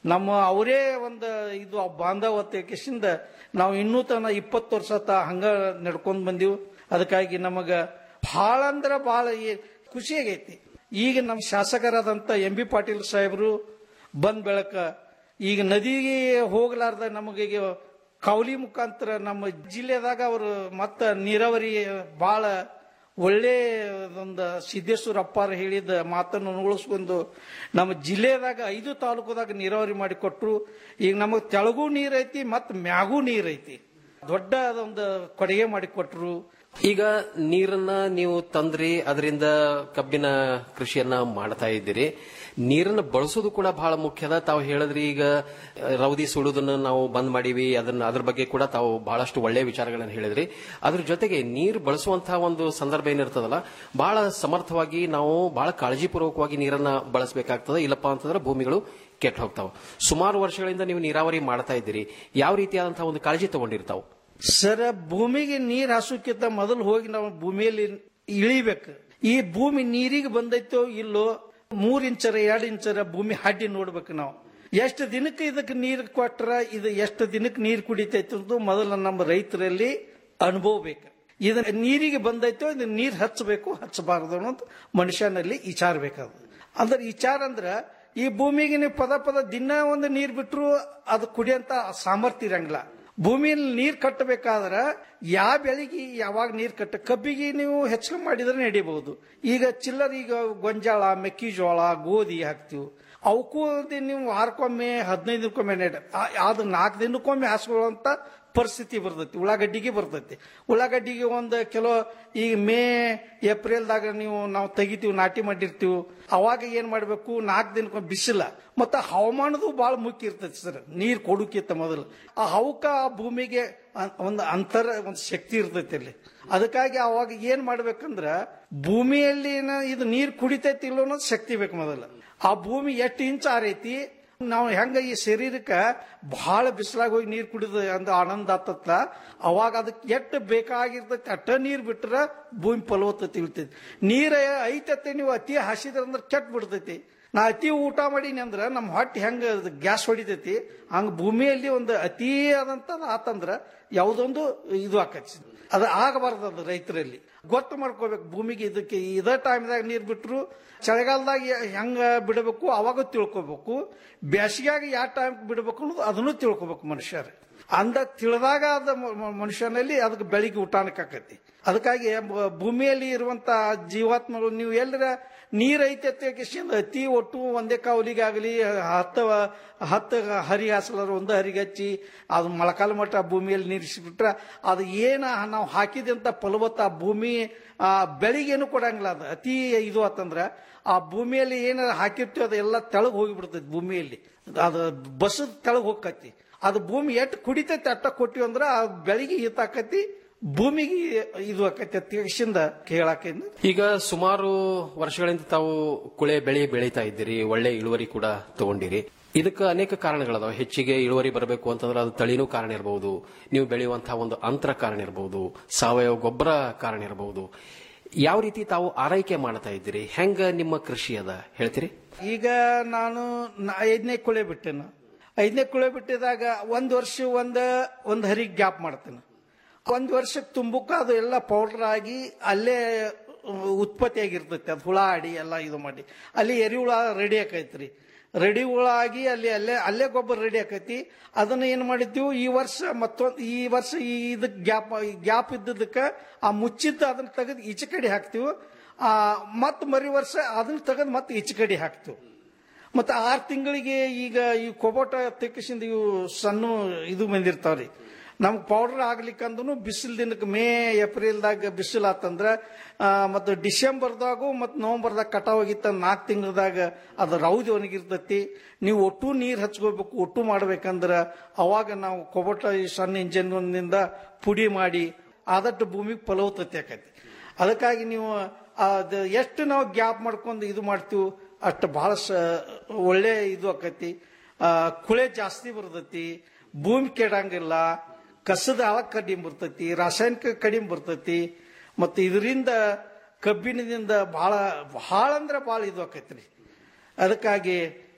ನಮ್ಮ ಅವರೇ ಒಂದು ಇದು ಬಾಂಧವತೆಕಿಸಿಂದ ನಾವು ಇನ್ನೂ ತನ ಇಪ್ಪತ್ತು ವರ್ಷ ತ ಹಂಗ ನಡ್ಕೊಂಡ್ ಬಂದೀವಿ ಅದಕ್ಕಾಗಿ ನಮಗ ಬಹಳ ಅಂದ್ರ ಬಹಳ ಈ- ಖುಷಿ ಆಗೈತಿ ಈಗ ನಮ್ಮ ಶಾಸಕರಾದಂತ ಎಂ ಬಿ ಪಾಟೀಲ್ ಸಾಹೇಬರು ಬಂದ್ ಬೆಳಕ ಈಗ ನದಿಗೆ ಹೋಗ್ಲಾರ್ದ ನಮಗೆ ಈಗ ಕೌಲಿ ಮುಖಾಂತರ ನಮ್ಮ ಜಿಲ್ಲೆದಾಗ ಅವರು ಮತ್ತ ನೀರಾವರಿ ಬಹಳ ಒಳ್ಳೆ ಒಂದು ಸಿದ್ದೇಶ್ವರ ಅಪ್ಪಾರ ಹೇಳಿದ ಮಾತನ್ನು ಉಳಿಸ್ಕೊಂಡು ನಮ್ಮ ಜಿಲ್ಲೆದಾಗ ಐದು ತಾಲೂಕದಾಗ ನೀರಾವರಿ ಮಾಡಿ ಕೊಟ್ರು ಈಗ ನಮಗೆ ತೆಳಗೂ ನೀರ್ ಐತಿ ಮತ್ತು ಮ್ಯಾಗೂ ನೀರ್ ಐತಿ ದೊಡ್ಡ ಒಂದು ಕೊಡುಗೆ ಮಾಡಿ ಕೊಟ್ರು ಈಗ ನೀರನ್ನ ನೀವು ತಂದ್ರಿ ಅದರಿಂದ ಕಬ್ಬಿನ ಕೃಷಿಯನ್ನ ಮಾಡ್ತಾ ಇದ್ದೀರಿ ನೀರನ್ನ ಬಳಸೋದು ಕೂಡ ಬಹಳ ಮುಖ್ಯದ ತಾವು ಹೇಳಿದ್ರಿ ಈಗ ಅಹ್, ರೌದಿ ಸುಡುದನ್ನ ನಾವು ಬಂದ್ ಮಾಡೀವಿ ಅದನ್ನ ಅದ್ರ ಬಗ್ಗೆ ಕೂಡ ತಾವು ಬಹಳಷ್ಟು ಒಳ್ಳೆಯ ವಿಚಾರಗಳನ್ನ ಹೇಳಿದ್ರಿ ಅದ್ರ ಜೊತೆಗೆ ನೀರು ಬಳಸುವಂತಹ ಒಂದು ಸಂದರ್ಭ ಏನಿರ್ತದಲ್ಲ ಬಹಳ ಸಮರ್ಥವಾಗಿ ನಾವು ಬಹಳ ಕಾಳಜಿಪೂರ್ವಕವಾಗಿ ನೀರನ್ನ ಬಳಸಬೇಕಾಗ್ತದೆ ಇಲ್ಲಪ್ಪ ಅಂತಂದ್ರೆ ಭೂಮಿಗಳು ಕೆಟ್ಟ ಹೋಗ್ತಾವ ಸುಮಾರು ವರ್ಷಗಳಿಂದ ನೀವು ನೀರಾವರಿ ಮಾಡ್ತಾ ಇದ್ದೀರಿ ಯಾವ ರೀತಿಯಾದಂತಹ ಒಂದು ಕಾಳಜಿ ತಗೊಂಡಿರ್ತಾವ ಸರ್ ಭೂಮಿಗೆ ನೀರ್ ಹಾಸೋಕ್ಕಿಂತ ಮೊದಲು ಹೋಗಿ ನಾವು ಭೂಮಿಯಲ್ಲಿ ಇಳಿಬೇಕು ಈ ಭೂಮಿ ನೀರಿಗೆ ಬಂದೈತೋ ಇಲ್ಲೋ ಮೂರ್ ಇಂಚರ ಎರಡು ಇಂಚರ ಭೂಮಿ ಹಡ್ಡಿ ನೋಡ್ಬೇಕು ನಾವು ಎಷ್ಟು ದಿನಕ್ಕೆ ಇದಕ್ಕೆ ನೀರು ಕೊಟ್ರ ಇದು ಎಷ್ಟು ದಿನಕ್ಕೆ ನೀರು ಕುಡಿತೈತೆ ಅಂತ ಮೊದಲು ನಮ್ಮ ರೈತರಲ್ಲಿ ಅನುಭವ ಬೇಕು ಇದು ನೀರಿಗೆ ಬಂದೈತೋ ಇದು ನೀರು ಹಚ್ಚಬೇಕು ಹಚ್ಚಬಾರದು ಅನ್ನೋದು ಮನುಷ್ಯನಲ್ಲಿ ವಿಚಾರ ಬೇಕಾದ ಅಂದ್ರೆ ವಿಚಾರ ಅಂದ್ರ ಈ ಭೂಮಿಗೆ ನೀವು ಪದ ಪದ ದಿನ ಒಂದು ನೀರು ಬಿಟ್ರು ಅದು ಕುಡಿಯಂತ ಸಾಮರ್ಥ್ಯ ಇರಂಗಿಲ್ಲ ಭೂಮಿಯಲ್ಲಿ ನೀರ್ ಕಟ್ಟಬೇಕಾದ್ರ ಯಾವ ಬೆಳೆಗೆ ಯಾವಾಗ ನೀರ್ ಕಟ್ಟ ಕಬ್ಬಿಗೆ ನೀವು ಹೆಚ್ಚು ಮಾಡಿದ್ರೆ ನಡಿಬಹುದು ಈಗ ಚಿಲ್ಲರ್ ಈಗ ಗೊಂಜಾಳ ಮೆಕ್ಕೆಜೋಳ ಗೋಧಿ ಹಾಕ್ತಿವಿ ಅವಕ್ಕೂ ಅದೇ ನೀವು ವಾರಕ್ಕೊಮ್ಮೆ ಹದಿನೈದು ದಿನಕ್ಕೊಮ್ಮೆ ನೆಡ ಅದು ನಾಲ್ಕು ದಿನಕ್ಕೊಮ್ಮೆ ಹಾಸ್ಕೊಳ್ಳುವಂತ ಪರಿಸ್ಥಿತಿ ಬರ್ತೈತಿ ಉಳ್ಳಾಗಡ್ಡಿಗೆ ಬರ್ತೈತಿ ಉಳ್ಳಾಗಡ್ಡಿಗೆ ಒಂದು ಕೆಲವು ಈ ಮೇ ಏಪ್ರಿಲ್ದಾಗ ನೀವು ನಾವು ತೆಗಿತೀವಿ ನಾಟಿ ಮಾಡಿರ್ತೀವಿ ಅವಾಗ ಏನ್ ಮಾಡ್ಬೇಕು ನಾಲ್ಕು ದಿನಕ್ಕೊಮ್ಮೆ ಬಿಸಿಲ ಮತ್ತ ಹವಾಮಾನದು ಬಹಳ ಮುಖ್ಯ ಇರ್ತೈತಿ ಸರ್ ನೀರ್ ಕೊಡುಕಿತ್ತ ಮೊದಲು ಆ ಹವಕ ಆ ಭೂಮಿಗೆ ಅ- ಒಂದು ಅಂತರ ಒಂದು ಶಕ್ತಿ ಇರ್ತೈತಿ ಅಲ್ಲಿ ಅದಕ್ಕಾಗಿ ಅವಾಗ ಏನ್ ಮಾಡ್ಬೇಕಂದ್ರ ಭೂಮಿಯಲ್ಲಿ ಏನ- ಇದು ನೀರ್ ಕುಡಿತೈತಿ ಇಲ್ಲೋ ಅನ್ನೋದು ಶಕ್ತಿ ಬೇಕು ಮೊದಲು ಆ ಭೂಮಿ ಎಷ್ಟು ಇಂಚ್ ಆರೈತಿ ನಾವು ಹೆಂಗ ಈ ಶರೀರಕ್ಕ ಬಹಳ ಬಿಸಿಲಾಗಿ ಹೋಗಿ ನೀರ್ ಕುಡಿದ ಅಂದ ಆನಂದ ಆತತ್ತ ಅವಾಗ ಅದಕ್ಕೆ ಎಷ್ಟು ಬೇಕಾಗಿರ್ತೈತಿ ಅಟ್ಟ ನೀರ್ ಬಿಟ್ರ ಭೂಮಿ ಫಲವತ್ತತೆ ಇಳ್ತೈತಿ ನೀರ ಐತತ್ತೆ ನೀವು ಅತಿ ಹಾಸಿದ್ರ ಅಂದ್ರೆ ಕೆಟ್ಟ ಬಿಡ್ತೈತಿ ನಾ ಅತಿ ಊಟ ಮಾಡೀನಿ ಅಂದ್ರ ನಮ್ಮ ಹೊಟ್ಟೆ ಹೆಂಗ ಗ್ಯಾಸ್ ಹೊಡಿತೈತಿ ಹಂಗ ಭೂಮಿಯಲ್ಲಿ ಒಂದು ಅತಿ ಆದಂತ ಆತಂದ್ರ ಯಾವುದೊಂದು ಇದು ಆಕತಿ ಅದು ಆಗಬಾರ್ದು ಅದು ರೈತರಲ್ಲಿ ಗೊತ್ತು ಮಾಡ್ಕೋಬೇಕು ಭೂಮಿಗೆ ಇದಕ್ಕೆ ಇದೇ ಟೈಮ್ದಾಗ ನೀರು ಬಿಟ್ರು ಚಳಿಗಾಲದಾಗ ಹೆಂಗ ಬಿಡಬೇಕು ಅವಾಗ ತಿಳ್ಕೊಬೇಕು ಬೇಸಿಗೆಯಾಗ ಯಾವ ಟೈಮ್ ಬಿಡಬೇಕು ಅನ್ನೋದು ಅದನ್ನು ತಿಳ್ಕೊಬೇಕು ಮನುಷ್ಯರು ಅಂದ ತಿಳಿದಾಗ ಅದ ಮ- ಮ- ಮನುಷ್ಯನಲ್ಲಿ ಅದಕ್ಕೆ ಬೆಳಿಗ್ಗೆ ಊಟಾನಕ್ಕೆ ಆಕತಿ ಅದಕ್ಕಾಗಿ ಬ- ಭೂಮಿಯಲ್ಲಿ ಇರುವಂತ ಜೀವಾತ್ಮಗಳು ನೀವು ಎಲ್ಲರ ನೀರ್ ಐತೆ ಕಿಶಿಂದ ಅತಿ ಒಟ್ಟು ಒಂದೇ ಕಾವಲಿಗಾಗಲಿ ಹತ್ತ ಹತ್ತ ಹರಿ ಹಾಸಲರ ಒಂದು ಹರಿಗೆ ಹಚ್ಚಿ ಅದು ಮೊಳಕಾಲ ಮಟ್ಟ ಭೂಮಿಯಲ್ಲಿ ನೀರಿಸಿಬಿಟ್ರೆ ಅದು ಏನ ನಾವು ಹಾಕಿದಂತ ಫಲವತ್ತ ಆ ಭೂಮಿ ಆ ಬೆಳಿಗ್ಗೇನು ಕೊಡಂಗಿಲ್ಲ ಅದು ಅತಿ ಇದು ಆತಂದ್ರ ಆ ಭೂಮಿಯಲ್ಲಿ ಏನಾರ ಹಾಕಿರ್ತೀವಿ ಅದೆಲ್ಲ ತೆಳಗ್ ಹೋಗಿಬಿಡ್ತೈತಿ ಭೂಮಿಯಲ್ಲಿ ಅದು ಬಸದ್ ತೆಳಗ್ ಹೋಗ್ಕತಿ ಅದು ಭೂಮಿ ಎಷ್ಟು ಕುಡಿತೈತಿ ಅಟ್ಟ ಕೊಟ್ಟಿವಿ ಅಂದ್ರ ಆ ಬೆಳಿಗ್ಗೆ ಈತಾಕತಿ ಭೂಮಿಗೆ ಇದು ಆಕತಿ ಅತ್ಯಕ್ಷಿಂದ ಕೇಳಾಕಿಂದ ಈಗ ಸುಮಾರು ವರ್ಷಗಳಿಂದ ತಾವು ಕುಳೆ ಬೆಳೆ ಬೆಳೀತಾ ಇದ್ದೀರಿ ಒಳ್ಳೆ ಇಳುವರಿ ಕೂಡ ತಗೊಂಡಿರಿ ಇದಕ್ಕೆ ಅನೇಕ ಕಾರಣಗಳದಾವ ಹೆಚ್ಚಿಗೆ ಇಳುವರಿ ಬರಬೇಕು ಅಂತಂದ್ರೆ ಅದು ತಳಿನೂ ಕಾರಣ ಇರಬಹುದು ನೀವು ಬೆಳೆಯುವಂತಹ ಒಂದು ಅಂತರ ಕಾರಣ ಇರಬಹುದು ಸಾವಯವ ಗೊಬ್ಬರ ಕಾರಣ ಇರಬಹುದು ಯಾವ ರೀತಿ ತಾವು ಆರೈಕೆ ಮಾಡ್ತಾ ಇದ್ದೀರಿ ಹೆಂಗ ನಿಮ್ಮ ಕೃಷಿ ಅದ ಹೇಳ್ತೀರಿ ಈಗ ನಾನು ನ- ಐದನೇ ಕುಳೆ ಬಿಟ್ಟೆನು ಐದನೇ ಕುಳೆ ಬಿಟ್ಟಿದಾಗ ಒಂದ್ ವರ್ಷ ಒಂದ ಒಂದ್ ಹರಿಗೆ ಗ್ಯಾಪ್ ಮಾಡ್ತೇನೆ ಒಂದ್ ವರ್ಷಕ್ಕೆ ತುಂಬಕ್ಕ ಅದು ಎಲ್ಲ ಪೌಡರ್ ಆಗಿ ಅಲ್ಲೇ ಉತ್ಪತ್ತಿ ಆಗಿರ್ತೈತಿ ಅದು ಹುಳ ಆಡಿ ಎಲ್ಲ ಇದು ಮಾಡಿ ಅಲ್ಲಿ ಎರಿಹುಳ ರೆಡಿ ಆಕೈತ್ರಿ ರೆಡಿ ಹುಳ ಆಗಿ ಅಲ್ಲಿ ಅಲ್ಲೇ ಅಲ್ಲೇ ಗೊಬ್ಬರ ರೆಡಿ ಆಕೈತಿ ಅದನ್ನ ಏನ್ ಮಾಡಿದ್ವಿ ಈ ವರ್ಷ ಮತ್ತೊಂದು ಈ ವರ್ಷ ಈ ಇದಕ್ ಗ್ಯಾಪ್ ಗ್ಯಾಪ್ ಇದ್ದದಕ್ಕ ಆ ಮುಚ್ಚಿದ್ದ ಅದನ್ನ ತೆಗೆದು ಈಚೆ ಕಡೆ ಹಾಕ್ತಿವಿ ಆ ಮತ್ ಮರಿ ವರ್ಷ ಅದನ್ನ ತೆಗೆದು ಮತ್ತೆ ಈಚೆ ಕಡೆ ಹಾಕ್ತಿವಿ ಮತ್ತೆ ಆರು ತಿಂಗಳಿಗೆ ಈಗ ಈ ಕೊಬೋಟ ತೆಕ್ಕಿಸಿಂದ ಇವು ಸಣ್ಣ ಇದು ಬಂದಿರ್ತಾವ್ರಿ ನಮ್ಗೆ ಪೌಡರ್ ಆಗ್ಲಿಕ್ಕಂದ್ರೂ ಬಿಸಿಲು ದಿನಕ್ಕೆ ಮೇ ಏಪ್ರಿಲ್ದಾಗ ಬಿಸಿಲು ಆತಂದ್ರ ಆ, ಮತ್ತು ಡಿಸೆಂಬರ್ದಾಗು ಮತ್ತು ನವೆಂಬರ್ದಾಗ ಕಟಾವ್ ಆಗಿತ್ತ ನಾಲ್ಕು ತಿಂಗಳದಾಗ ಅದು ರೌದಿ ಒಣಗಿರ್ತೈತಿ ನೀವು ಒಟ್ಟು ನೀರು ಹಚ್ಕೋಬೇಕು ಒಟ್ಟು ಮಾಡ್ಬೇಕಂದ್ರ ಅವಾಗ ನಾವು ಕೊಬೋಟ ಈ ಸಣ್ಣ ಇಂಜಿನ್ನಿಂದ ಪುಡಿ ಮಾಡಿ ಆದಷ್ಟು ಭೂಮಿಗೆ ಫಲವತ್ತತೆ ಆಕೈತಿ ಅದಕ್ಕಾಗಿ ನೀವು ಅದು ಎಷ್ಟು ನಾವು ಗ್ಯಾಪ್ ಮಾಡ್ಕೊಂಡು ಇದು ಮಾಡ್ತೀವಿ ಅಷ್ಟು ಬಹಳ ಸ ಒಳ್ಳೆ ಇದು ಆಕೈತಿ ಆ, ಕುಳೆ ಜಾಸ್ತಿ ಬರ್ತೈತಿ ಭೂಮಿ ಕೆಡಂಗಿಲ್ಲ ಕಸದ ಆಳ ಕಡಿಮೆ ಬರ್ತೈತಿ ರಾಸಾಯನಿಕ ಕಡಿಮೆ ಬರ್ತೈತಿ ಮತ್ತು ಇದರಿಂದ ಕಬ್ಬಿಣದಿಂದ ಬಹಳ ಬಹಳ ಅಂದ್ರೆ ಬಹಳ ಇದು ಆಕೈತ್ರಿ ಅದಕ್ಕಾಗಿ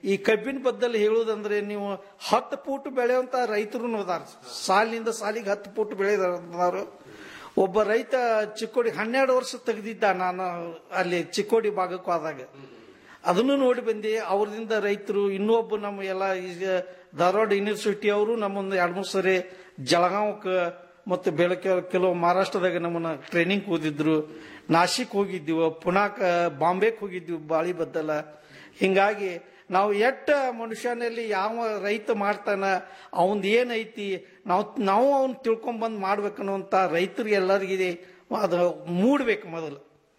ಈ ಕಬ್ಬಿನ ಬದ್ದಲ್ಲಿ ಹೇಳುವುದಂದ್ರೆ ನೀವು ಹತ್ತು ಫೂಟ್ ಬೆಳೆಯುವಂತ ರೈತರು ಅದಾರ ಸಾಲಿನಿಂದ ಸಾಲಿಗೆ ಹತ್ತು ಫೂಟ್ ಬೆಳೆದವರು ಒಬ್ಬ ರೈತ ಚಿಕ್ಕೋಡಿ ಹನ್ನೆರಡು ವರ್ಷ ತೆಗೆದಿದ್ದ ನಾನು ಅಲ್ಲಿ ಚಿಕ್ಕೋಡಿ ಭಾಗಕ್ಕೆ ಹೋದಾಗ ಅದನ್ನು ನೋಡಿ ಬಂದಿ ಅವ್ರದಿಂದ ರೈತರು ಇನ್ನೊಬ್ಬ ನಮ್ಮ ಎಲ್ಲ ಈಗ ಧಾರವಾಡ ಯೂನಿವರ್ಸಿಟಿ ಅವರು ನಮ್ಮೊಂದು ಎರಡು ಮೂರು ಸರಿ ಜಳಗಾಂವಕ್ಕೆ ಮತ್ತು ಬೆಳಗ್ಗೆ ಕೆಲವು ಮಹಾರಾಷ್ಟ್ರದಾಗ ನಮ್ಮನ್ನ ಟ್ರೈನಿಂಗ್ ಓದಿದ್ರು ನಾಶಿಕ್ ಹೋಗಿದ್ದೀವಿ ಪುನಾಕ ಬಾಂಬೆಗೆ ಹೋಗಿದ್ವಿ ಬಾಳಿ ಬದ್ದಲ ಹಿಂಗಾಗಿ ನಾವು ಎಟ್ಟ ಮನುಷ್ಯನಲ್ಲಿ ಯಾವ ರೈತ ಮಾಡ್ತಾನ ಅವಂದ್ ಏನೈತಿ ನಾವು ನಾವು ಅವನ್ ತಿಳ್ಕೊಂಬಂದ್ ಮಾಡ್ಬೇಕನ್ನುವಂತ ರೈತರಿಗೆ ಎಲ್ಲರಿಗೆ ಅದು ಮೂಡ್ಬೇಕು ಮೊದಲು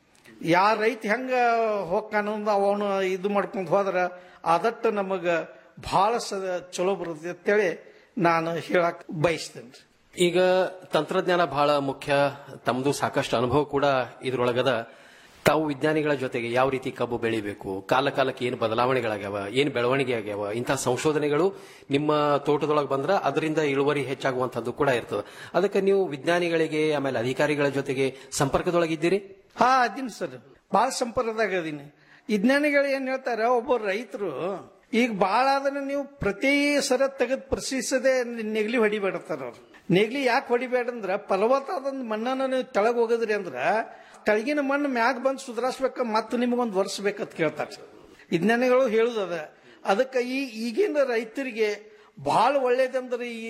ಯಾ ರೈತ ಹೆಂಗ ಹೋಗ್ತಾನ ಅವನು ಇದು ಮಾಡ್ಕೊಂಡು ಹೋದ್ರ ಅದಟ್ಟ ನಮಗ ಬಹಳ ಸ ಚಲೋ ಬರುತ್ತೆ ಅಂತೇಳಿ ನಾನು ಹೇಳಕ್ ಬಯಸ್ತೇನೆ ಈಗ ತಂತ್ರಜ್ಞಾನ ಬಹಳ ಮುಖ್ಯ ತಮ್ಮದು ಸಾಕಷ್ಟು ಅನುಭವ ಕೂಡ ಇದ್ರೊಳಗದ ತಾವು ವಿಜ್ಞಾನಿಗಳ ಜೊತೆಗೆ ಯಾವ ರೀತಿ ಕಬ್ಬು ಬೆಳಿಬೇಕು ಕಾಲ ಕಾಲಕ್ಕೆ ಏನು ಬದಲಾವಣೆಗಳಾಗ್ಯಾವ ಏನು ಬೆಳವಣಿಗೆ ಆಗ್ಯಾವ ಇಂತಹ ಸಂಶೋಧನೆಗಳು ನಿಮ್ಮ ತೋಟದೊಳಗೆ ಬಂದ್ರ ಅದರಿಂದ ಇಳುವರಿ ಹೆಚ್ಚಾಗುವಂತದ್ದು ಕೂಡ ಇರ್ತದೆ ಅದಕ್ಕೆ ನೀವು ವಿಜ್ಞಾನಿಗಳಿಗೆ ಆಮೇಲೆ ಅಧಿಕಾರಿಗಳ ಜೊತೆಗೆ ಸಂಪರ್ಕದೊಳಗಿದ್ದೀರಿ ಹಾ ಅದೀನಿ ಸರ್ ಬಹಳ ಸಂಪರ್ಕದಾಗ ಅದೀನಿ ವಿಜ್ಞಾನಿಗಳು ಏನ್ ಹೇಳ್ತಾರೆ ಒಬ್ಬ ರೈತರು ಈಗ ಬಾಳ ಅದನ್ನ ನೀವು ಪ್ರತಿ ಸರ ತೆಗೆದು ಪ್ರಶ್ನಿಸದೆ ನೆಗ್ಲಿ ಹೊಡಿಬೇಡತ್ತಾರ ಅವ್ರು ನೆಗ್ಲಿ ಯಾಕೆ ಹೊಡಿಬೇಡ ಅಂದ್ರ ಫಲವತ್ತಾದ ಮಣ್ಣನ್ನ ನೀವು ತೆಳಗ್ ಹೋಗದ್ರಿ ಅಂದ್ರ ತೆಳಗಿನ ಮಣ್ಣು ಮ್ಯಾಗ ಬಂದು ಸುಧಾರಿಸ್ಬೇಕ ಮತ್ತೆ ನಿಮಗೊಂದು ವರ್ಷ ಬೇಕಂತ ಕೇಳ್ತಾರೆ ವಿಜ್ಞಾನಿಗಳು ಹೇಳುದದ ಅದಕ್ಕೆ ಈ ಈಗಿನ ರೈತರಿಗೆ ಬಹಳ ಒಳ್ಳೇದಂದ್ರೆ ಈ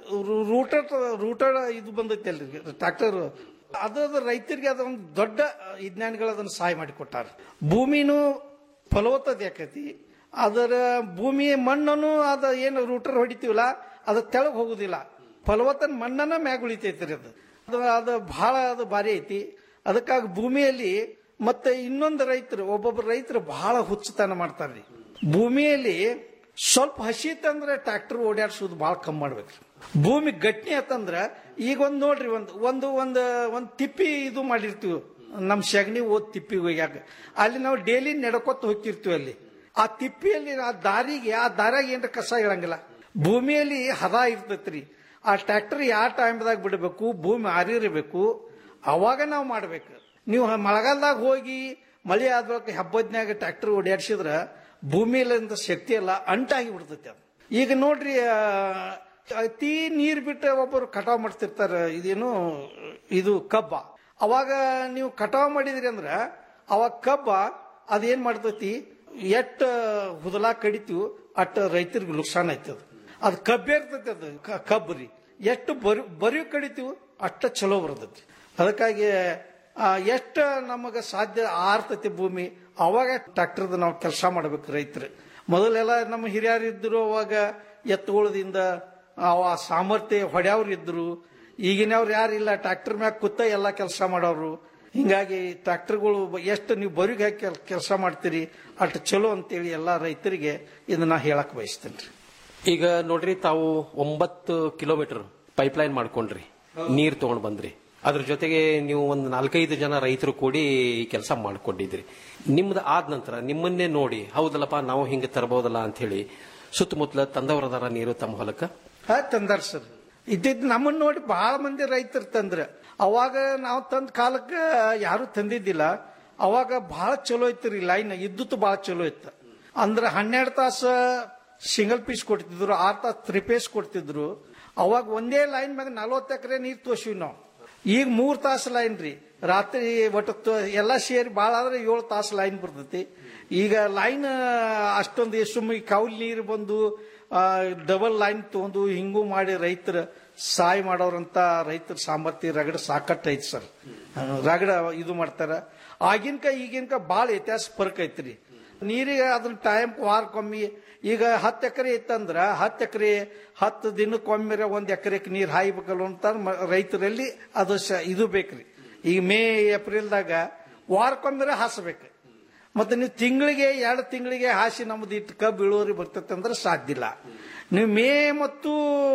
ರೂಟರ್ ರೂಟರ್ ಇದು ಬಂದೈತೆ ಅಲ್ರಿ ಟ್ರಾಕ್ಟರ್ ಅದು ರೈತರಿಗೆ ಅದೊಂದು ದೊಡ್ಡ ವಿಜ್ಞಾನಿಗಳು ಅದನ್ನು ಸಹಾಯ ಮಾಡಿಕೊಟ್ಟಾರ ಭೂಮಿನೂ ಫಲವತ್ತತೆ ಆಕೈತಿ ಅದರ ಭೂಮಿ ಮಣ್ಣನ್ನು ಅದ ಏನು ರೂಟರ್ ಹೊಡಿತೀವಲ್ಲ ಅದು ತೆಳಗ್ ಹೋಗುದಿಲ್ಲ ಫಲವತ್ತನ ಮಣ್ಣನ್ನ ಮ್ಯಾಗ ಉಳಿತೈತ್ರಿ ಅದು ಅದು ಅದು ಬಹಳ ಅದು ಭಾರಿ ಐತಿ ಅದಕ್ಕಾಗಿ ಭೂಮಿಯಲ್ಲಿ ಮತ್ತೆ ಇನ್ನೊಂದು ರೈತರು ಒಬ್ಬೊಬ್ಬರು ರೈತರು ಬಹಳ ಹುಚ್ಚುತನ ಮಾಡ್ತಾರ್ರಿ ಭೂಮಿಯಲ್ಲಿ ಸ್ವಲ್ಪ ಹಸಿ ಇತ್ತಂದ್ರೆ ಟ್ರ್ಯಾಕ್ಟರ್ ಓಡಾಡ್ಸೋದು ಬಹಳ ಕಮ್ಮಿ ಮಾಡ್ಬೇಕ್ರಿ ಭೂಮಿ ಗಟ್ಟಿ ಆತಂದ್ರ ಈಗ ಒಂದ್ ನೋಡ್ರಿ ಒಂದು ಒಂದು ಒಂದು ಒಂದ್ ತಿಪ್ಪಿ ಇದು ಮಾಡಿರ್ತೀವಿ ನಮ್ ಸಗಣಿ ಓದ್ ತಿಪ್ಪಿ ಹೋಗ್ಯಾಕ ಅಲ್ಲಿ ನಾವು ಡೈಲಿ ನಡ್ಕೊತ ಹೋಗ್ತಿರ್ತೀವಿ ಅಲ್ಲಿ ಆ ತಿಪ್ಪಿಯಲ್ಲಿ ಆ ದಾರಿಗೆ ಆ ದಾರಾಗ ಏನ್ರ ಕಸ ಇಳಂಗಿಲ್ಲ ಭೂಮಿಯಲ್ಲಿ ಹದ ಇರ್ತೈತ್ರಿ ಆ ಟ್ರ್ಯಾಕ್ಟರ್ ಯಾವ ಟೈಮ್ದಾಗ ಬಿಡಬೇಕು ಭೂಮಿ ಆರಿರಬೇಕು ಅವಾಗ ನಾವು ಮಾಡ್ಬೇಕು ನೀವು ಮಳೆಗಾಲದಾಗ ಹೋಗಿ ಮಳೆ ಆದ್ಮೇಲೆ ಹಬ್ಬದ್ನ್ಯಾಗ ಟ್ರ್ಯಾಕ್ಟರ್ ಓಡಾಡ್ಸಿದ್ರ ಭೂಮಿಯಲ್ಲಿಂದ ಶಕ್ತಿ ಎಲ್ಲ ಅಂಟಾಗಿ ಬಿಡ್ತೈತಿ ಅದು ಈಗ ನೋಡ್ರಿ ಆ, ಅತಿ ನೀರ್ ಬಿಟ್ಟು ಒಬ್ಬರು ಕಟಾವ್ ಮಾಡ್ತಿರ್ತಾರ ಇದೇನು ಇದು ಕಬ್ಬ ಅವಾಗ ನೀವು ಕಟಾವ್ ಮಾಡಿದ್ರಿ ಅಂದ್ರ ಅವಾಗ ಕಬ್ಬ ಅದೇನ್ ಮಾಡ್ತೈತಿ ಎಷ್ಟ ಹುದಲ ಕಡಿತೀವಿ ಅಟ್ಟ ರೈತರಿಗೆ ನುಕ್ಸಾನ್ ಆಯ್ತದ ಅದು ಕಬ್ಬೆ ಇರ್ತೈತಿ ಅದು ಕ- ಕಬ್ಬು ರೀ ಎಷ್ಟು ಬರಿ ಬರಿ ಕಡಿತೀವಿ ಅಷ್ಟ ಚಲೋ ಬರ್ತೈತಿ ಅದಕ್ಕಾಗಿ ಆ, ಎಷ್ಟ ನಮಗ ಸಾಧ್ಯ ಆರ್ತೈತಿ ಭೂಮಿ ಅವಾಗ ಟ್ರ್ಯಾಕ್ಟರ್ದ ನಾವು ಕೆಲಸ ಮಾಡ್ಬೇಕು ರೈತರು ಮೊದಲೆಲ್ಲ ನಮ್ಮ ಹಿರಿಯರು ಇದ್ರು ಅವಾಗ ಎತ್ತುಗಳದಿಂದ ಅವ ಸಾಮರ್ಥ್ಯ ಹೊಡ್ಯಾವ್ರು ಇದ್ರು ಈಗಿನವ್ರು ಯಾರಿಲ್ಲ ಟ್ರ್ಯಾಕ್ಟರ್ ಮ್ಯಾಗ ಕೂತ ಎಲ್ಲ ಕೆಲಸ ಮಾಡೋರು ಹಿಂಗಾಗಿ ಟ್ರ್ಯಾಕ್ಟರ್ಗಳು ಎಷ್ಟು ನೀವು ಬರಿಗೆ ಹಾಕಿ ಕೆಲಸ ಮಾಡ್ತೀರಿ ಅಷ್ಟು ಚಲೋ ಅಂತೇಳಿ ಎಲ್ಲ ರೈತರಿಗೆ ಇದನ್ನ ಹೇಳಕ್ ಬಯಸ್ತೇನೆ ಈಗ ನೋಡ್ರಿ ತಾವು ಒಂಬತ್ತು ಕಿಲೋಮೀಟರ್ ಪೈಪ್ಲೈನ್ ಮಾಡ್ಕೊಂಡ್ರಿ ನೀರ್ ತಗೊಂಡ್ ಬಂದ್ರಿ ಅದ್ರ ಜೊತೆಗೆ ನೀವು ಒಂದು ನಾಲ್ಕೈದು ಜನ ರೈತರು ಕೂಡಿ ಈ ಕೆಲಸ ಮಾಡ್ಕೊಂಡಿದ್ರಿ ನಿಮ್ದು ಆದ ನಂತರ ನಿಮ್ಮನ್ನೇ ನೋಡಿ ಹೌದಲ್ಲಪ್ಪ ನಾವು ಹಿಂಗೆ ತರಬಹುದಲ್ಲ ಅಂತ ಹೇಳಿ ಸುತ್ತಮುತ್ತಲ ತಂದವರದಾರ ನೀರು ತಮ್ಮ ಹೊಲಕ್ಕ ಹಾ ತಂದಾರ ಸರ್ ಇದ್ದಿದ್ ನಮ್ಮನ್ನ ನೋಡಿ ಬಹಳ ಮಂದಿ ರೈತರು ತಂದ್ರ ಅವಾಗ ನಾವು ತಂದ ಕಾಲಕ್ಕೆ ಯಾರು ತಂದಿದ್ದಿಲ್ಲ ಅವಾಗ ಬಹಳ ಚಲೋ ಇತ್ತು ಲೈನ್ ಇದ್ದುತ್ತು ಬಹಳ ಚಲೋ ಇತ್ತು ಅಂದ್ರ ಹನ್ನೆರಡು ತಾಸ ಸಿಂಗಲ್ ಪೀಸ್ ಕೊಡ್ತಿದ್ರು ಆರು ತಾಸು ತ್ರೀ ಪೀಸ್ ಕೊಡ್ತಿದ್ರು ಅವಾಗ ಒಂದೇ ಲೈನ್ ಮ್ಯಾಗ ನಲ್ವತ್ತು ಎಕರೆ ನೀರು ತೋಸಿವಿ ನಾವು ಈಗ ಮೂರ್ ತಾಸು ಲೈನ್ ರೀ ರಾತ್ರಿ ಒಟ್ಟು ತೊ- ಎಲ್ಲ ಸೇರಿ ಭಾಳ ಆದ್ರೆ ಏಳು ತಾಸು ಲೈನ್ ಬರ್ತೈತಿ ಈಗ ಲೈನ್ ಅಷ್ಟೊಂದು ಸುಮ್ಮ ಈ ಕೌಲ್ ನೀರು ಬಂದು ಡಬಲ್ ಲೈನ್ ತಗೊಂಡು ಹಿಂಗೂ ಮಾಡಿ ರೈತರ ಸಹಾಯ ಮಾಡೋರಂತ ರೈತರ ಸಾಮರ್ಥ್ಯ ರಗಡ ಸಾಕಟ್ಟು ಐತಿ ಸರ್ ರಗಡ ಇದು ಮಾಡ್ತಾರ ಆಗಿನ್ಕ ಈಗಿನ್ಕ ಭಾಳ ಇತಿಹಾಸ ಫರ್ಕ್ ಐತ್ರಿ ನೀರಿಗೆ ಅದನ್ನ ಟೈಮ್ ವಾರಕ್ಕೊಮ್ಮೆ ಈಗ ಹತ್ತು ಎಕರೆ ಇತ್ತಂದ್ರ ಹತ್ತು ಎಕರೆ ಹತ್ತು ದಿನಕ್ಕೊಮ್ಮೆ ಒಂದ್ ಎಕರೆಗೆ ನೀರು ಹಾಯ್ಬೇಕಲ್ಲ ಅಂತ ಮ- ರೈತರಲ್ಲಿ ಅದು ಶ- ಇದು ಬೇಕ್ರಿ ಈಗ ಮೇ ಏಪ್ರಿಲ್ದಾಗ ವಾರಕ್ಕೊಮ್ಮೆ ಹಾಸ್ಬೇಕು ಮತ್ತೆ ನೀವು ತಿಂಗಳಿಗೆ ಎರಡು ತಿಂಗಳಿಗೆ ಹಾಸಿ ನಮ್ದು ಇಟ್ಟು ಕಬ್ಬು ಇಳುವರಿ ಬರ್ತೈತೆ ಅಂದ್ರೆ ಸಾಧ್ಯ ಇಲ್ಲ ನೀವು ಮೇ ಮತ್ತು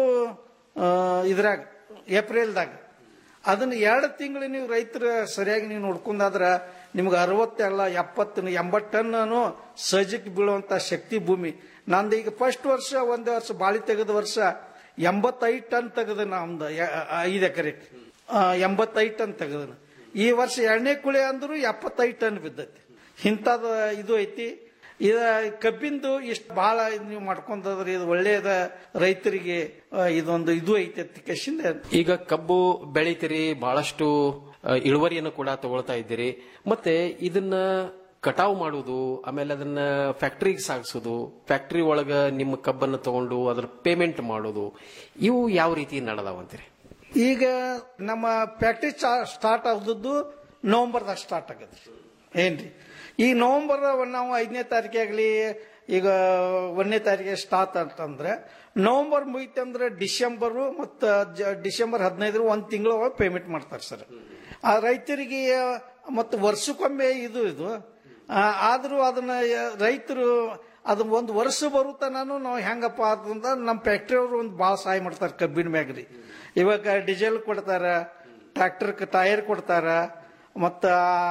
ಆ, ಇದ್ರಾಗ ಏಪ್ರಿಲ್ದಾಗ ಅದನ್ನ ಎರಡು ತಿಂಗಳು ನೀವು ರೈತರ ಸರಿಯಾಗಿ ನೀವು ನೋಡ್ಕೊಂಡಾದ್ರ ನಿಮ್ಗೆ ಅರವತ್ತೆಲ್ಲ ಎಪ್ಪತ್ತು ಎಂಬತ್ತು ಟನ್ನು ಸಹಜಕ್ಕೆ ಬೀಳುವಂತ ಶಕ್ತಿ ಭೂಮಿ ನಂದು ಈಗ ಫಸ್ಟ್ ವರ್ಷ ಒಂದೇ ವರ್ಷ ಬಾಳಿ ತೆಗೆದ ವರ್ಷ ಎಂಬತ್ತೈದು ಟನ್ ತೆಗೆದ ನಮ್ದು ಯ- ಐದು ಎಕರೆ ಎಂಬತ್ತೈದು ಟನ್ ತೆಗೆದನು ಈ ವರ್ಷ ಎರಡನೇ ಕುಳಿ ಅಂದ್ರು ಎಪ್ಪತ್ತೈದು ಟನ್ ಬಿದ್ದೈತಿ ಇಂಥದ್ದು ಇದು ಐತಿ ಇದ ಕಬ್ಬಿಂದು ಇಷ್ಟು ಬಹಳ ನೀವು ಮಾಡ್ಕೊಂಡ್ರಿ ಇದು ಒಳ್ಳೆಯದ ರೈತರಿಗೆ ಆ, ಇದೊಂದು ಇದು ಐತೆ ಕಶಿಂದ ಈಗ ಕಬ್ಬು ಬೆಳಿತೀರಿ ಬಹಳಷ್ಟು ಆ, ಇಳುವರಿಯನ್ನು ಕೂಡ ತಗೊಳ್ತಾ ಇದ್ದೀರಿ ಮತ್ತೆ ಇದನ್ನ ಕಟಾವು ಮಾಡುವುದು ಆಮೇಲೆ ಅದನ್ನ ಫ್ಯಾಕ್ಟರಿಗೆ ಸಾಗಿಸೋದು ಫ್ಯಾಕ್ಟರಿ ಒಳಗ ನಿಮ್ಮ ಕಬ್ಬನ್ನು ತಗೊಂಡು ಅದರ ಪೇಮೆಂಟ್ ಮಾಡೋದು ಇವು ಯಾವ ರೀತಿ ನಡೆದಾವಂತೀರಿ ಈಗ ನಮ್ಮ ಫ್ಯಾಕ್ಟ್ರಿ ಸ್ಟಾರ್ಟ್ ಆದದ್ದು ನವೆಂಬರ್ದಾಗ ಸ್ಟಾರ್ಟ್ ಆಗದ್ರಿ ಏನ್ರಿ ಈ ನವೆಂಬರ್ ನಾವು ಐದನೇ ತಾರೀಕಾಗ್ಲಿ ಈಗ ಒಂದನೇ ತಾರೀಕಿಗೆ ಸ್ಟಾರ್ಟ್ ಅಂತಂದ್ರೆ ನವೆಂಬರ್ ಮುಗಿತಂದ್ರೆ ಡಿಸೆಂಬರು ಮತ್ತು ಡಿಸೆಂಬರ್ ಹದಿನೈದರ ಒಂದು ತಿಂಗಳ ಪೇಮೆಂಟ್ ಮಾಡ್ತಾರೆ ಸರ್ ಆ ರೈತರಿಗೆ ಮತ್ತು ವರ್ಷಕ್ಕೊಮ್ಮೆ ಇದು ಇದು ಆ, ಆದ್ರೂ ಅದನ್ನ ರೈತರು ಅದು ಒಂದು ವರ್ಷ ಬರುತ್ತಾನು ನಾವು ಹೆಂಗಪ್ಪ ಅಂತಂದ್ರೆ ನಮ್ಮ ಫ್ಯಾಕ್ಟ್ರಿಯವರು ಒಂದು ಭಾಳ ಸಹಾಯ ಮಾಡ್ತಾರೆ ಕಬ್ಬಿನ ಮ್ಯಾಗ್ರಿ ಇವಾಗ ಡೀಸೆಲ್ ಕೊಡ್ತಾರ ಟ್ರ್ಯಾಕ್ಟರ್ ಟೈರ್ ಕೊಡ್ತಾರ ಮತ್ತು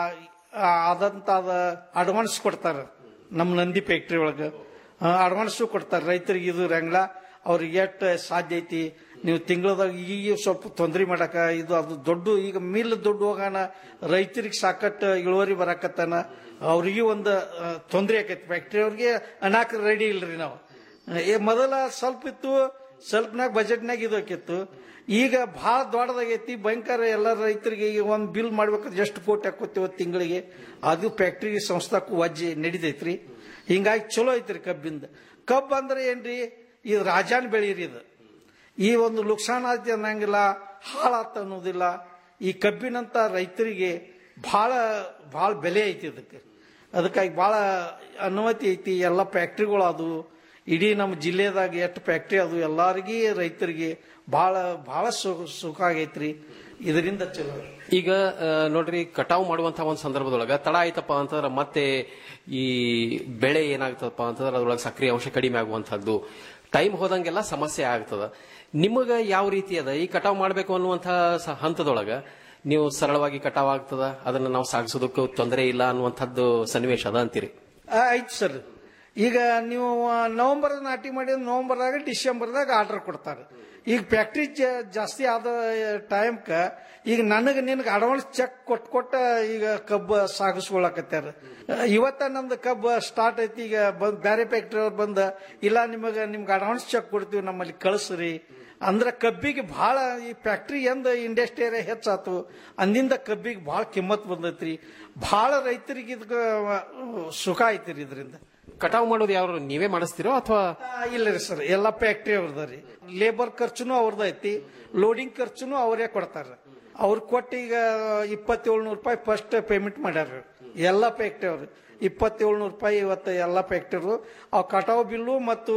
ಆದಂತ ಅಡ್ವಾನ್ಸ್ ಕೊಡ್ತಾರ ನಮ್ಮ ನಂದಿ ಫ್ಯಾಕ್ಟ್ರಿ ಒಳಗೆ ಅಡ್ವಾನ್ಸು ಕೊಡ್ತಾರೆ ರೈತರಿಗೆ ಇದು ರಂಗ್ಲ ಅವ್ರಿಗೆ ಎಷ್ಟು ಸಾಧ್ಯ ಐತಿ ನೀವು ತಿಂಗಳದಾಗ ಈಗ ಸ್ವಲ್ಪ ತೊಂದರೆ ಮಾಡಕ ಇದು ಅದು ದೊಡ್ಡ ಈಗ ಮಿಲ್ ದೊಡ್ಡ ಹೋಗಾನ ರೈತರಿಗೆ ಸಾಕಷ್ಟು ಇಳುವರಿ ಬರಾಕತ್ತಾನ ಅವ್ರಿಗೆ ಒಂದು ತೊಂದರೆ ಆಕೈತಿ ಫ್ಯಾಕ್ಟ್ರಿ ಅವ್ರಿಗೆ ಅನಾಕ ರೆಡಿ ಇಲ್ರಿ ನಾವು ಏ ಮೊದಲ ಸ್ವಲ್ಪ ಇತ್ತು ಸ್ವಲ್ಪನಾಗ ಬಜೆಟ್ನಾಗ ಇದು ಆಕಿತ್ತು ಈಗ ಬಹಳ ದೊಡ್ಡದಾಗೈತಿ ಭಯಂಕರ ಎಲ್ಲ ರೈತರಿಗೆ ಈಗ ಒಂದು ಬಿಲ್ ಮಾಡ್ಬೇಕಾದ್ರೆ ಎಷ್ಟು ಕೋಟಿ ಹಾಕೋತೀವಿ ತಿಂಗಳಿಗೆ ಅದು ಫ್ಯಾಕ್ಟ್ರಿ ಸಂಸ್ಥಾಕ್ಕೂ ವಜ್ಜೆ ನಡಿದೈತ್ರಿ ಹಿಂಗಾಗಿ ಚಲೋ ಐತ್ರಿ ಕಬ್ಬಿಂದ ಕಬ್ಬು ಅಂದ್ರೆ ಏನ್ರಿ ಇದು ರಾಜಾನ್ ಬೆಳೀರಿ ಇದು ಈ ಒಂದು ಲುಕ್ಸಾನ್ ಆಯ್ತು ಅನ್ನಂಗಿಲ್ಲ ಹಾಳಾತ ಅನ್ನೋದಿಲ್ಲ ಈ ಕಬ್ಬಿನಂತ ರೈತರಿಗೆ ಬಹಳ ಬಹಳ ಬೆಲೆ ಐತಿ ಇದಕ್ಕೆ ಅದಕ್ಕಾಗಿ ಬಹಳ ಅನುಮತಿ ಐತಿ ಎಲ್ಲ ಫ್ಯಾಕ್ಟ್ರಿಗಳು ಅದು ಇಡೀ ನಮ್ಮ ಜಿಲ್ಲೆದಾಗ ಎಷ್ಟು ಫ್ಯಾಕ್ಟ್ರಿ ಅದು ಎಲ್ಲಾರಿಗೆ ರೈತರಿಗೆ ಬಹಳ ಬಹಳ ಸುಖ ಸುಖ ಆಗೈತ್ರಿ ಇದರಿಂದ ಚಲೋ ಈಗ ಆ, ನೋಡ್ರಿ ಕಟಾವು ಮಾಡುವಂತಹ ಒಂದು ಸಂದರ್ಭದೊಳಗ ತಡ ಆಯ್ತಪ್ಪ ಅಂತಂದ್ರೆ ಮತ್ತೆ ಈ ಬೆಳೆ ಏನಾಗ್ತದಪ್ಪ ಅಂತಂದ್ರೆ ಅದ್ರೊಳಗೆ ಸಕ್ರಿಯ ಅಂಶ ಕಡಿಮೆ ಆಗುವಂತಹದ್ದು ಟೈಮ್ ಹೋದಂಗೆಲ್ಲ ಸಮಸ್ಯೆ ಆಗ್ತದ ನಿಮಗ ಯಾವ ರೀತಿ ಅದ ಈ ಕಟಾವು ಮಾಡಬೇಕು ಅನ್ನುವಂತಹ ಸ- ಹಂತದೊಳಗ ನೀವು ಸರಳವಾಗಿ ಕಟಾವ್ ಆಗ್ತದ ಅದನ್ನ ನಾವು ಸಾಗಿಸೋದಕ್ಕೂ ತೊಂದರೆ ಇಲ್ಲ ಅನ್ನುವಂಥದ್ದು ಸನ್ನಿವೇಶ ಅದ ಅಂತೀರಿ ಆ, ಆಯ್ತು ಸರ್ ಈಗ ನೀವು ನವೆಂಬರ್ ನಾಟಿ ಮಾಡಿದ್ರೆ ನವೆಂಬರ್ದಾಗ ಡಿಸೆಂಬರ್ದಾಗ ಆರ್ಡರ್ ಕೊಡ್ತಾರೆ ಈಗ ಫ್ಯಾಕ್ಟ್ರಿ ಜಾಸ್ತಿ ಆದ ಟೈಮ್ಕ ಈಗ ನನಗೆ ನಿನಗೆ ಅಡ್ವಾನ್ಸ್ ಚೆಕ್ ಕೊಟ್ಟು ಕೊಟ್ಟ ಈಗ ಕಬ್ಬು ಸಾಗಿಸ್ಕೊಳಕತ್ಯಾರ ಇವತ್ತ ನಮ್ದು ಕಬ್ಬು ಸ್ಟಾರ್ಟ್ ಐತಿ ಈಗ ಬಂದ್ ಬೇರೆ ಫ್ಯಾಕ್ಟ್ರಿ ಅವ್ರು ಬಂದ ಇಲ್ಲ ನಿಮಗೆ ನಿಮ್ಗೆ ಅಡ್ವಾನ್ಸ್ ಚೆಕ್ ಕೊಡ್ತೀವಿ ನಮ್ಮಲ್ಲಿ ಕಳಿಸ್ರಿ ಅಂದ್ರೆ ಕಬ್ಬಿಗೆ ಬಹಳ ಈ ಫ್ಯಾಕ್ಟ್ರಿ ಎಂದ ಇಂಡಸ್ಟ್ರಿ ಏರಿಯಾ ಹೆಚ್ಚಾತು ಅಂದಿಂದ ಕಬ್ಬಿಗೆ ಬಹಳ ಕಿಮ್ಮತ್ ಬಂದೈತ್ರಿ ಬಹಳ ರೈತರಿಗೆ ಇದಕ್ಕೆ ಸುಖ ಐತ್ರಿ ಇದರಿಂದ ಕಟಾವು ಮಾಡೋದು ಯಾರು ನೀವೇ ಮಾಡಿಸ್ತೀರೋ ಅಥವಾ ಇಲ್ಲ ರೀ ಸರ್ ಎಲ್ಲ ಫ್ಯಾಕ್ಟ್ರಿ ಅವ್ರದ ರೀ ಲೇಬರ್ ಖರ್ಚುನು ಅವ್ರದ್ದು ಐತಿ ಲೋಡಿಂಗ್ ಖರ್ಚುನು ಅವರೇ ಕೊಡ್ತಾರ ಅವ್ರು ಕೊಟ್ಟು ಈಗ ಇಪ್ಪತ್ತೇಳ್ನೂರು ರೂಪಾಯಿ ಫಸ್ಟ್ ಪೇಮೆಂಟ್ ಮಾಡ್ಯಾರ ಎಲ್ಲ ಫ್ಯಾಕ್ಟ್ರಿ ಅವ್ರು ಇಪ್ಪತ್ತೇಳ್ನೂರು ರೂಪಾಯಿ ಇವತ್ತು ಎಲ್ಲ ಫ್ಯಾಕ್ಟ್ರಿರು ಅವ್ ಕಟಾವು ಬಿಲ್ಲು ಮತ್ತು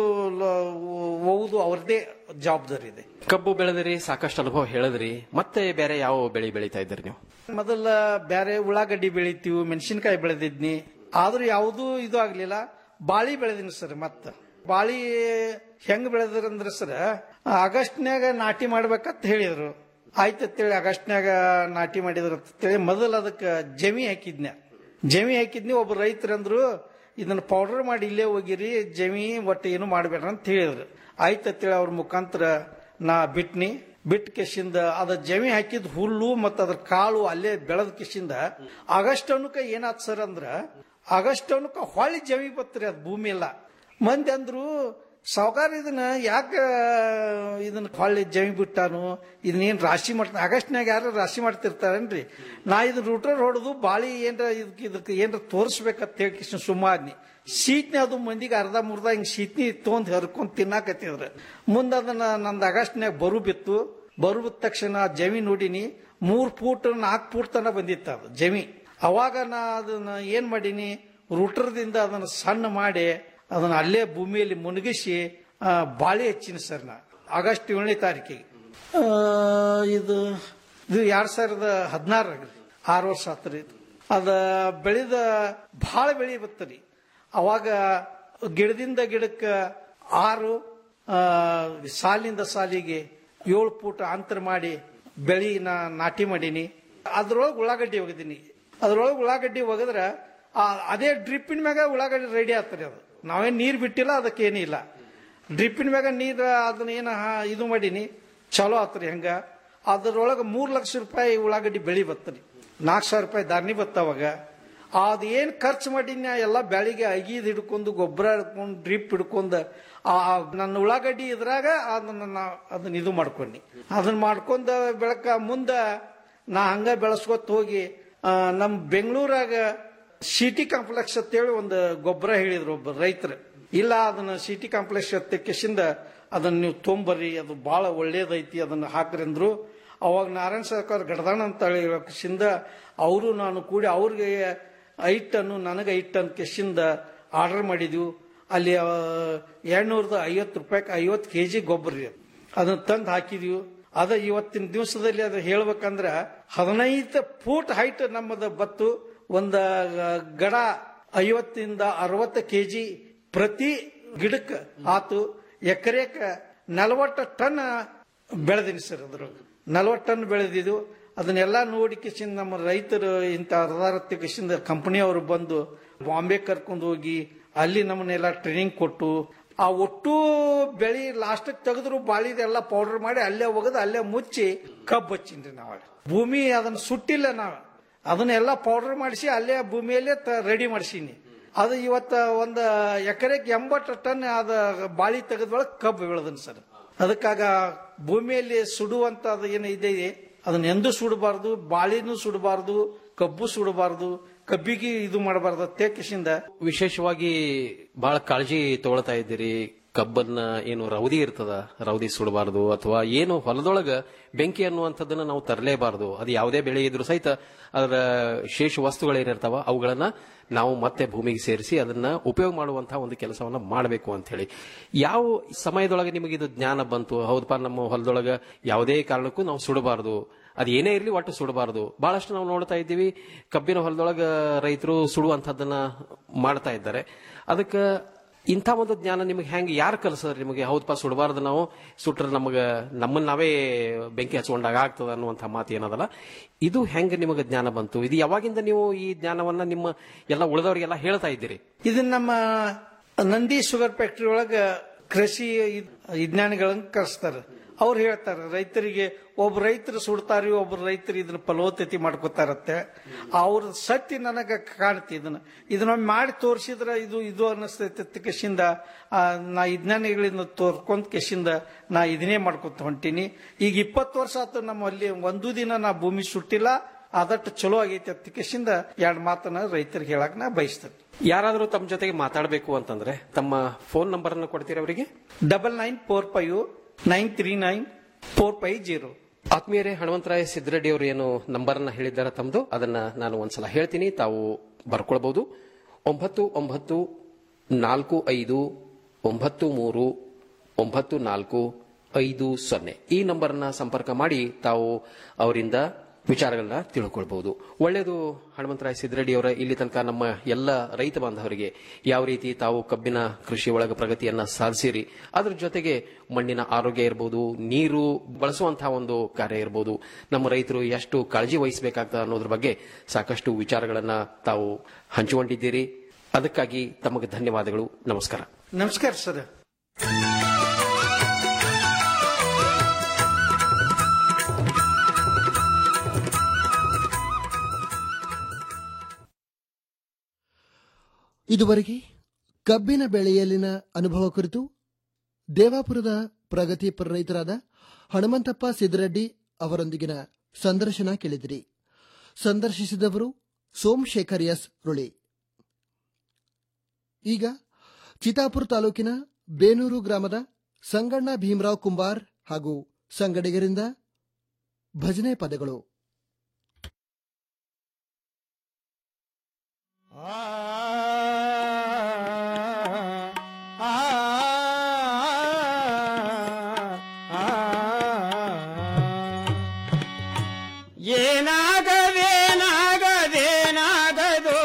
ಓದು ಅವ್ರದೇ ಜವಾಬ್ದಾರಿ ಇದೆ ಕಬ್ಬು ಬೆಳೆದಿರಿ ಸಾಕಷ್ಟು ಅನುಭವ ಹೇಳಿದ್ರಿ ಮತ್ತೆ ಬೇರೆ ಯಾವ ಬೆಳೆ ಬೆಳೀತಾ ಇದ್ದೀರಿ ನೀವು ಮೊದಲ ಬೇರೆ ಉಳ್ಳಾಗಡ್ಡಿ ಬೆಳಿತೀವಿ ಮೆಣಸಿನಕಾಯಿ ಬೆಳೆದಿದ್ನಿ ಆದ್ರೂ ಯಾವುದೂ ಇದು ಆಗ್ಲಿಲ್ಲ ಬಾಳಿ ಬೆಳೆದಿನಿ ಸರ್ ಮತ್ತ ಬಾಳಿ ಹೆಂಗ್ ಬೆಳೆದ್ರಂದ್ರ ಸರ್ ಆಗಸ್ಟ್ನ್ಯಾಗ ನಾಟಿ ಮಾಡ್ಬೇಕಂತ ಹೇಳಿದ್ರು ಆಯ್ತಂತೇಳಿ ಆಗಸ್ಟ್ನ್ಯಾಗ ನಾಟಿ ಮಾಡಿದ್ರು ಅಂತೇಳಿ ಮೊದಲು ಅದಕ್ಕೆ ಜಮಿ ಹಾಕಿದ್ನ್ಯ ಜಮಿ ಹಾಕಿದ್ನಿ ಒಬ್ಬ ರೈತರಂದ್ರು ಇದನ್ನ ಪೌಡರ್ ಮಾಡಿ ಇಲ್ಲೇ ಹೋಗಿರಿ ಜಮಿ ಒಟ್ಟು ಏನು ಮಾಡಬೇಡ್ರಿ ಅಂತ ಹೇಳಿದ್ರು ಆಯ್ತಂತೇಳಿ ಅವ್ರ ಮುಖಾಂತರ ನಾ ಬಿಟ್ನಿ ಬಿಟ್ಟ ಕೆಶಿಂದ ಅದ ಜಮಿ ಹಾಕಿದ ಹುಲ್ಲು ಮತ್ತು ಅದ್ರ ಕಾಳು ಅಲ್ಲೇ ಬೆಳೆದ ಕೆಶಿಂದ ಆಗಸ್ಟ್ ಅನ್ನಕ ಏನಾತ್ ಸರ್ ಅಂದ್ರ ಆಗಸ್ಟ್ ಅನ್ನಕ ಹೊಳ್ಳಿ ಜಮಿ ಬತ್ರಿ ಅದ್ ಭೂಮಿ ಎಲ್ಲ ಮಂದಿ ಅಂದ್ರು ಸಾವುಕಾರ ಇದನ್ನ ಯಾಕ ಇದನ್ನ ಹೊಳ್ಳಿ ಜಮಿ ಬಿಟ್ಟಾನು ಇದನ್ನೇನ್ ರಾಶಿ ಮಾಡ್ತಾನೆ ಆಗಸ್ಟ್ನಾಗ ಯಾರು ರಾಶಿ ಮಾಡ್ತಿರ್ತಾರೇನ್ರಿ ನಾ ಇದು ರೂಟರ್ ಹೊಡೆದು ಬಾಳಿ ಏನ್ರ ಇದಕ್ಕೆ ಇದಕ್ಕೆ ಏನ್ರ ತೋರಿಸ್ಬೇಕಂತ ಹೇಳಿ ಕಿಶನ್ ಸುಮಾದ್ನಿ ಶೀತ್ನಿ ಅದು ಮಂದಿಗೆ ಅರ್ಧ ಮುರ್ಧ ಹಿಂಗ್ ಶೀತ್ನಿ ತೊಗೊಂಡ್ ಹರ್ಕೊಂಡ್ ತಿನ್ನಾಕತ್ತಿದ್ರ ಮುಂದ ಅದನ್ನ ನಂದು ಆಗಸ್ಟ್ನ್ಯಾಗ ಬರು ಬಿತ್ತು ಬರು ಬಿದ್ದ ತಕ್ಷಣ ಜಮಿ ನೋಡಿನಿ ಮೂರ್ ಫೂಟ್ ನಾಲ್ಕು ಫೂಟ್ ತನ ಬಂದಿತ್ತು ಅದು ಜಮಿ ಅವಾಗ ನಾ ಅದನ್ನ ಏನ್ ಮಾಡೀನಿ ರೂಟರ್ದಿಂದ ಅದನ್ನ ಸಣ್ಣ ಮಾಡಿ ಅದನ್ನ ಅಲ್ಲೇ ಭೂಮಿಯಲ್ಲಿ ಮುನುಗಿಸಿ ಆ, ಬಾಳೆ ಹಚ್ಚಿನಿ ಸರ್ ನಾ ಆಗಸ್ಟ್ ಏಳನೇ ತಾರೀಕಿಗೆ ಆ, ಇದು ಇದು ಎರಡ್ ಸಾವಿರದ ಹದಿನಾರರಾಗ ಆರು ವರ್ಷ ಆತ್ರಿ ಇದು ಅದ ಬೆಳೆದ ಬಹಳ ಬೆಳಿ ಬತ್ತರಿ ಅವಾಗ ಗಿಡದಿಂದ ಗಿಡಕ್ಕೆ ಆರು ಆ, ಸಾಲಿಂದ ಸಾಲಿಗೆ ಏಳು ಫೂಟ್ ಅಂತರ ಮಾಡಿ ಬೆಳಿ ನಾ ನಾಟಿ ಮಾಡೀನಿ ಅದ್ರೊಳಗೆ ಉಳ್ಳಾಗಡ್ಡಿ ಒಗದೀನಿ ಅದ್ರೊಳಗೆ ಉಳ್ಳಾಗಡ್ಡಿ ಒಗದ್ರ ಆ, ಅದೇ ಡ್ರಿಪ್ಪಿನ ಮ್ಯಾಗ ಉಳ್ಳಾಗಡ್ಡಿ ರೆಡಿ ಆಗ್ತದೆ ಅದು ನಾವೇನ್ ನೀರ್ ಬಿಟ್ಟಿಲ್ಲ ಅದಕ್ಕೇನಿಲ್ಲ ಡ್ರಿಪ್ಪಿನ ಮ್ಯಾಗ ನೀರ್ ಅದನ್ನ ಏನ ಹಾ- ಇದು ಮಾಡೀನಿ ಚಲೋ ಆತ್ರಿ ಹಂಗ ಅದ್ರೊಳಗೆ ಮೂರ್ ಲಕ್ಷ ರೂಪಾಯಿ ಉಳ್ಳಾಗಡ್ಡಿ ಬೆಳಿ ಬತ್ತರಿ ನಾಲ್ಕು ಸಾವಿರ ರೂಪಾಯಿ ಧಾರಣಿ ಬತ್ತ ಅವಾಗ ಅದೇನ್ ಖರ್ಚು ಮಾಡಿನ ಎಲ್ಲ ಬೆಳಿಗ್ಗೆ ಅಗೀದ್ ಹಿಡ್ಕೊಂಡು ಗೊಬ್ಬರ ಹಿಡ್ಕೊಂಡು ಡ್ರಿಪ್ ಹಿಡ್ಕೊಂಡು ಆ ನನ್ನ ಉಳ್ಳಾಗಡ್ಡಿ ಇದ್ರಾಗ ಅದನ್ನ ನಾ ಅದನ್ನ ಇದು ಮಾಡ್ಕೊಂಡಿ ಅದನ್ನ ಮಾಡ್ಕೊಂಡ ಬೆಳಕ ಮುಂದ ನಾ ಹಂಗ ಬೆಳೆಸ್ಕೊತ ಹೋಗಿ ಆ, ನಮ್ ಬೆಂಗಳೂರಾಗ ಸಿಟಿ ಕಾಂಪ್ಲೆಕ್ಸ್ ಅಂತೇಳಿ ಒಂದು ಗೊಬ್ಬರ ಹೇಳಿದ್ರು ಒಬ್ಬ ರೈತರು ಇಲ್ಲ ಅದನ್ನ ಸಿಟಿ ಕಾಂಪ್ಲೆಕ್ಸ್ ತೆಕ್ಕಿಸಿಂದ ಅದನ್ನ ನೀವು ತೊಂಬರ್ರಿ ಅದು ಬಹಳ ಒಳ್ಳೇದೈತಿ ಅದನ್ನ ಹಾಕ್ರಿ ಅಂದ್ರು ಅವಾಗ ನಾರಾಯಣ ಸರ್ಕಾರ ಗಡದಾಣ ಅಂತ ಹೇಳಕ್ಕಿಂದ ಅವರು ನಾನು ಕೂಡಿ ಅವ್ರಿಗೆ ಐಟ್ ಟನ್ನು ನನಗೆ ಐಟ್ ಟನ್ ಕೆಸಿಂದ ಆರ್ಡರ್ ಮಾಡಿದ್ವು ಅಲ್ಲಿ ಎರಡ್ನೂರದ ಐವತ್ತು ರೂಪಾಯಿಗೆ ಐವತ್ತು ಕೆ ಜಿ ಗೊಬ್ಬರ ರೀ ಅದು. ಅದನ್ನ ತಂದು ಹಾಕಿದ್ವಿ ಅದ ಇವತ್ತಿನ ದಿವಸದಲ್ಲಿ ಅದು ಹೇಳ್ಬೇಕಂದ್ರ ಹದಿನೈದು ಫೂಟ್ ಹೈಟ್ ನಮ್ಮದು ಬತ್ತು ಒಂದ ಗಡ ಐವತ್ತಿಂದ ಅರವತ್ತು ಕೆಜಿ ಪ್ರತಿ ಗಿಡಕ್ಕೆ ಆತು ಎಕರೆಕ ನಲವತ್ತು ಟನ್ ಬೆಳೆದಿನಿ ಸರ್ ಅದ್ರ ನಲವತ್ತು ಟನ್ ಬೆಳೆದಿದ್ದು ಅದನ್ನೆಲ್ಲ ನೋಡಿ ಕಿಸಿಂದ ನಮ್ಮ ರೈತರು ಇಂಥ ಅರ್ಧಾರತ್ತಿ ಕಿಸಿಂದ ಕಂಪನಿಯವರು ಬಂದು ಬಾಂಬೆ ಕರ್ಕೊಂಡು ಹೋಗಿ ಅಲ್ಲಿ ನಮ್ಮನ್ನೆಲ್ಲ ಟ್ರೈನಿಂಗ್ ಕೊಟ್ಟು ಆ ಒಟ್ಟು ಬೆಳಿ ಲಾಸ್ಟ್ ತೆಗೆದ್ರು ಬಾಳಿದೆಲ್ಲ ಪೌಡರ್ ಮಾಡಿ ಅಲ್ಲೇ ಒಗದು ಅಲ್ಲೇ ಮುಚ್ಚಿ ಕಬ್ಬು ಹಚ್ಚಿನ್ರಿ ನಾವಾಗ ಭೂಮಿ ಅದನ್ನ ಸುಟ್ಟಿಲ್ಲ ನಾವು ಅದನ್ನೆಲ್ಲ ಪೌಡರ್ ಮಾಡಿಸಿ ಅಲ್ಲೇ ಭೂಮಿಯಲ್ಲೇ ರೆಡಿ ಮಾಡಿಸೀನಿ ಅದು ಇವತ್ತ ಒಂದು ಎಕರೆಗೆ ಎಂಬತ್ತು ಟನ್ ಅದ ಬಾಳಿ ತೆಗೆದೊಳಗೆ ಕಬ್ಬು ಬೆಳೆದನ್ ಸರ್ ಅದಕ್ಕಾಗ ಭೂಮಿಯಲ್ಲಿ ಸುಡುವಂತ ಅದು ಏನು ಇದೆ ಅದನ್ನ ಎಂದೂ ಸುಡಬಾರ್ದು ಬಾಳಿನೂ ಸುಡಬಾರ್ದು ಕಬ್ಬು ಸುಡಬಾರ್ದು ಕಬ್ಬಿಗೆ ಇದು ಮಾಡಬಾರ್ದು ತೇಕಿಸಿಂದ ವಿಶೇಷವಾಗಿ ಬಹಳ ಕಾಳಜಿ ತಗೊಳ್ತಾ ಇದ್ದೀರಿ ಕಬ್ಬನ್ನ ಏನು ರೌದಿ ಇರ್ತದ ರೌದಿ ಸುಡಬಾರದು ಅಥವಾ ಏನು ಹೊಲದೊಳಗ ಬೆಂಕಿ ಅನ್ನುವಂಥದ್ದನ್ನ ನಾವು ತರಲೇಬಾರದು ಅದು ಯಾವುದೇ ಬೆಳೆ ಇದ್ರೂ ಸಹಿತ ಅದರ ಶೇಷ ವಸ್ತುಗಳೇನಿರ್ತಾವ ಅವುಗಳನ್ನ ನಾವು ಮತ್ತೆ ಭೂಮಿಗೆ ಸೇರಿಸಿ ಅದನ್ನ ಉಪಯೋಗ ಮಾಡುವಂತಹ ಒಂದು ಕೆಲಸವನ್ನ ಮಾಡಬೇಕು ಅಂತ ಹೇಳಿ ಯಾವ ಸಮಯದೊಳಗೆ ನಿಮಗೆ ಇದು ಜ್ಞಾನ ಬಂತು ಹೌದಪ್ಪ ನಮ್ಮ ಹೊಲದೊಳಗ ಯಾವುದೇ ಕಾರಣಕ್ಕೂ ನಾವು ಸುಡಬಾರದು ಅದು ಏನೇ ಇರಲಿ ಒಟ್ಟು ಸುಡಬಾರದು ಬಹಳಷ್ಟು ನಾವು ನೋಡ್ತಾ ಇದ್ದೀವಿ ಕಬ್ಬಿನ ಹೊಲದೊಳಗ ರೈತರು ಸುಡುವಂತಹದ್ದನ್ನ ಮಾಡ್ತಾ ಇದ್ದಾರೆ ಅದಕ್ಕೆ ಇಂಥ ಒಂದು ಜ್ಞಾನ ನಿಮಗೆ ಹೆಂಗೆ ಯಾರು ಕಲಿಸಿದ್ರೆ ನಿಮಗೆ ಹೌದಪ್ಪ ಸುಡಬಾರ್ದು ನಾವು ಸುಟ್ರೆ ನಮಗೆ ನಮ್ಮನ್ನ ನಾವೇ ಬೆಂಕಿ ಹಚ್ಕೊಂಡಾಗ ಆಗ್ತದ ಅನ್ನುವಂಥ ಮಾತು ಏನದಲ್ಲ ಇದು ಹೆಂಗೆ ನಿಮಗೆ ಜ್ಞಾನ ಬಂತು ಇದು ಯಾವಾಗಿಂದ ನೀವು ಈ ಜ್ಞಾನವನ್ನ ನಿಮ್ಮ ಎಲ್ಲ ಉಳಿದವರಿಗೆಲ್ಲ ಹೇಳ್ತಾ ಇದ್ದೀರಿ ಇದನ್ನ ನಮ್ಮ ನಂದಿ ಶುಗರ್ ಫ್ಯಾಕ್ಟರಿ ಒಳಗ ಕೃಷಿ ಇದ್- ವಿಜ್ಞಾನಿಗಳನ್ನ ಕರೆಸ್ತಾರ ಅವ್ರು ಹೇಳ್ತಾರೆ ರೈತರಿಗೆ ಒಬ್ಬ ರೈತರು ಸುಡ್ತಾರಿ ಒಬ್ಬರು ರೈತರು ಇದನ್ನ ಫಲವತ್ತತೆ ಮಾಡ್ಕೋತಾರತ್ತೆ ಅವ್ರ ಸತ್ಯ ನನಗ ಕಾಣ್ತಿ ಇದನ್ನ ಇದನ್ನೊಮ್ಮೆ ಮಾಡಿ ತೋರಿಸಿದ್ರ ಇದು ಇದು ಅನ್ನಿಸ್ತೈತೆ ಕೆಸಿಂದ ಆ, ನಾ ವಿಜ್ಞಾನಿಗಳಿಂದ ತೋರ್ಕೊಂತ ಕೆಸಿಂದ ನಾ ಇದನ್ನೇ ಮಾಡ್ಕೊತ ಹೊಂಟೀನಿ ಈಗ ಇಪ್ಪತ್ತು ವರ್ಷ ಆತು ನಮ್ಮಲ್ಲಿ ಒಂದು ದಿನ ನಾ ಭೂಮಿ ಸುಟ್ಟಿಲ್ಲ ಅದಟ್ಟು ಚಲೋ ಆಗೈತೆ ಅಂತ ಕೆಸಿಂದ ಎರಡು ಮಾತನ್ನ ರೈತರಿಗೆ ಹೇಳಕ್ ನಾ ಬಯಸ್ತೇನೆ ಯಾರಾದರೂ ತಮ್ಮ ಜೊತೆಗೆ ಮಾತಾಡಬೇಕು ಅಂತಂದ್ರೆ ತಮ್ಮ ಫೋನ್ ನಂಬರ್ ಅನ್ನು ಕೊಡ್ತೀರಾ ಅವರಿಗೆ double nine four five nine three nine four five zero ಆತ್ಮೀಯರೇ ಹನುಮಂತರಾಯ ಸಿದ್ದರೆಡ್ಡಿ ಅವರು ಏನು ನಂಬರ್ ಅನ್ನ ಹೇಳಿದ್ದಾರೆ ತಮ್ಮದು ಅದನ್ನ ನಾನು ಒಂದ್ಸಲ ಹೇಳ್ತೀನಿ ತಾವು ಬರ್ಕೊಳ್ಬಹುದು ಒಂಬತ್ತು ಒಂಬತ್ತು ನಾಲ್ಕು ಐದು ಒಂಬತ್ತು ಮೂರು ಒಂಬತ್ತು ನಾಲ್ಕು ಐದು ಸೊನ್ನೆ ಈ ನಂಬರ್ನ ಸಂಪರ್ಕ ಮಾಡಿ ತಾವು ಅವರಿಂದ ವಿಚಾರಗಳನ್ನ ತಿಳ್ಕೊಳ್ಬಹುದು ಒಳ್ಳೆಯದು ಹನುಮಂತರಾಯ ಸಿದ್ದರೆಡ್ಡಿ ಅವರ ಇಲ್ಲಿ ತನಕ ನಮ್ಮ ಎಲ್ಲ ರೈತ ಬಾಂಧವರಿಗೆ ಯಾವ ರೀತಿ ತಾವು ಕಬ್ಬಿನ ಕೃಷಿ ಒಳಗ ಪ್ರಗತಿಯನ್ನ ಸಾಧಿಸಿರಿ ಅದ್ರ ಜೊತೆಗೆ ಮಣ್ಣಿನ ಆರೋಗ್ಯ ಇರಬಹುದು ನೀರು ಬಳಸುವಂತಹ ಒಂದು ಕಾರ್ಯ ಇರಬಹುದು ನಮ್ಮ ರೈತರು ಎಷ್ಟು ಕಾಳಜಿ ವಹಿಸಬೇಕಾಗ್ತದೆ ಅನ್ನೋದ್ರ ಬಗ್ಗೆ ಸಾಕಷ್ಟು ವಿಚಾರಗಳನ್ನ ತಾವು ಹಂಚಿಕೊಂಡಿದ್ದೀರಿ ಅದಕ್ಕಾಗಿ ತಮಗೆ ಧನ್ಯವಾದಗಳು ನಮಸ್ಕಾರ ನಮಸ್ಕಾರ ಸರ್ ಇದುವರೆಗೆ ಕಬ್ಬಿನ ಬೆಳೆಯಲ್ಲಿನ ಅನುಭವ ಕುರಿತು ದೇವಾಪುರದ ಪ್ರಗತಿಪರ ರೈತರಾದ ಹನುಮಂತಪ್ಪ ಸಿದ್ದರೆಡ್ಡಿ ಅವರೊಂದಿಗಿನ ಸಂದರ್ಶನ ಕೇಳಿದಿರಿ ಸಂದರ್ಶಿಸಿದವರು ಸೋಮಶೇಖರ್ ಎಸ್ ರುಳಿ ಈಗ ಚಿತಾಪುರ ತಾಲೂಕಿನ ಬೇನೂರು ಗ್ರಾಮದ ಸಂಗಣ್ಣ ಭೀಮರಾವ್ ಕುಂಬಾರ್ ಹಾಗೂ ಸಂಗಡಿಗರಿಂದ ಭಜನೆ ಪದಗಳು ಏನಾಗದೇನಾಗದೇನಾಗದು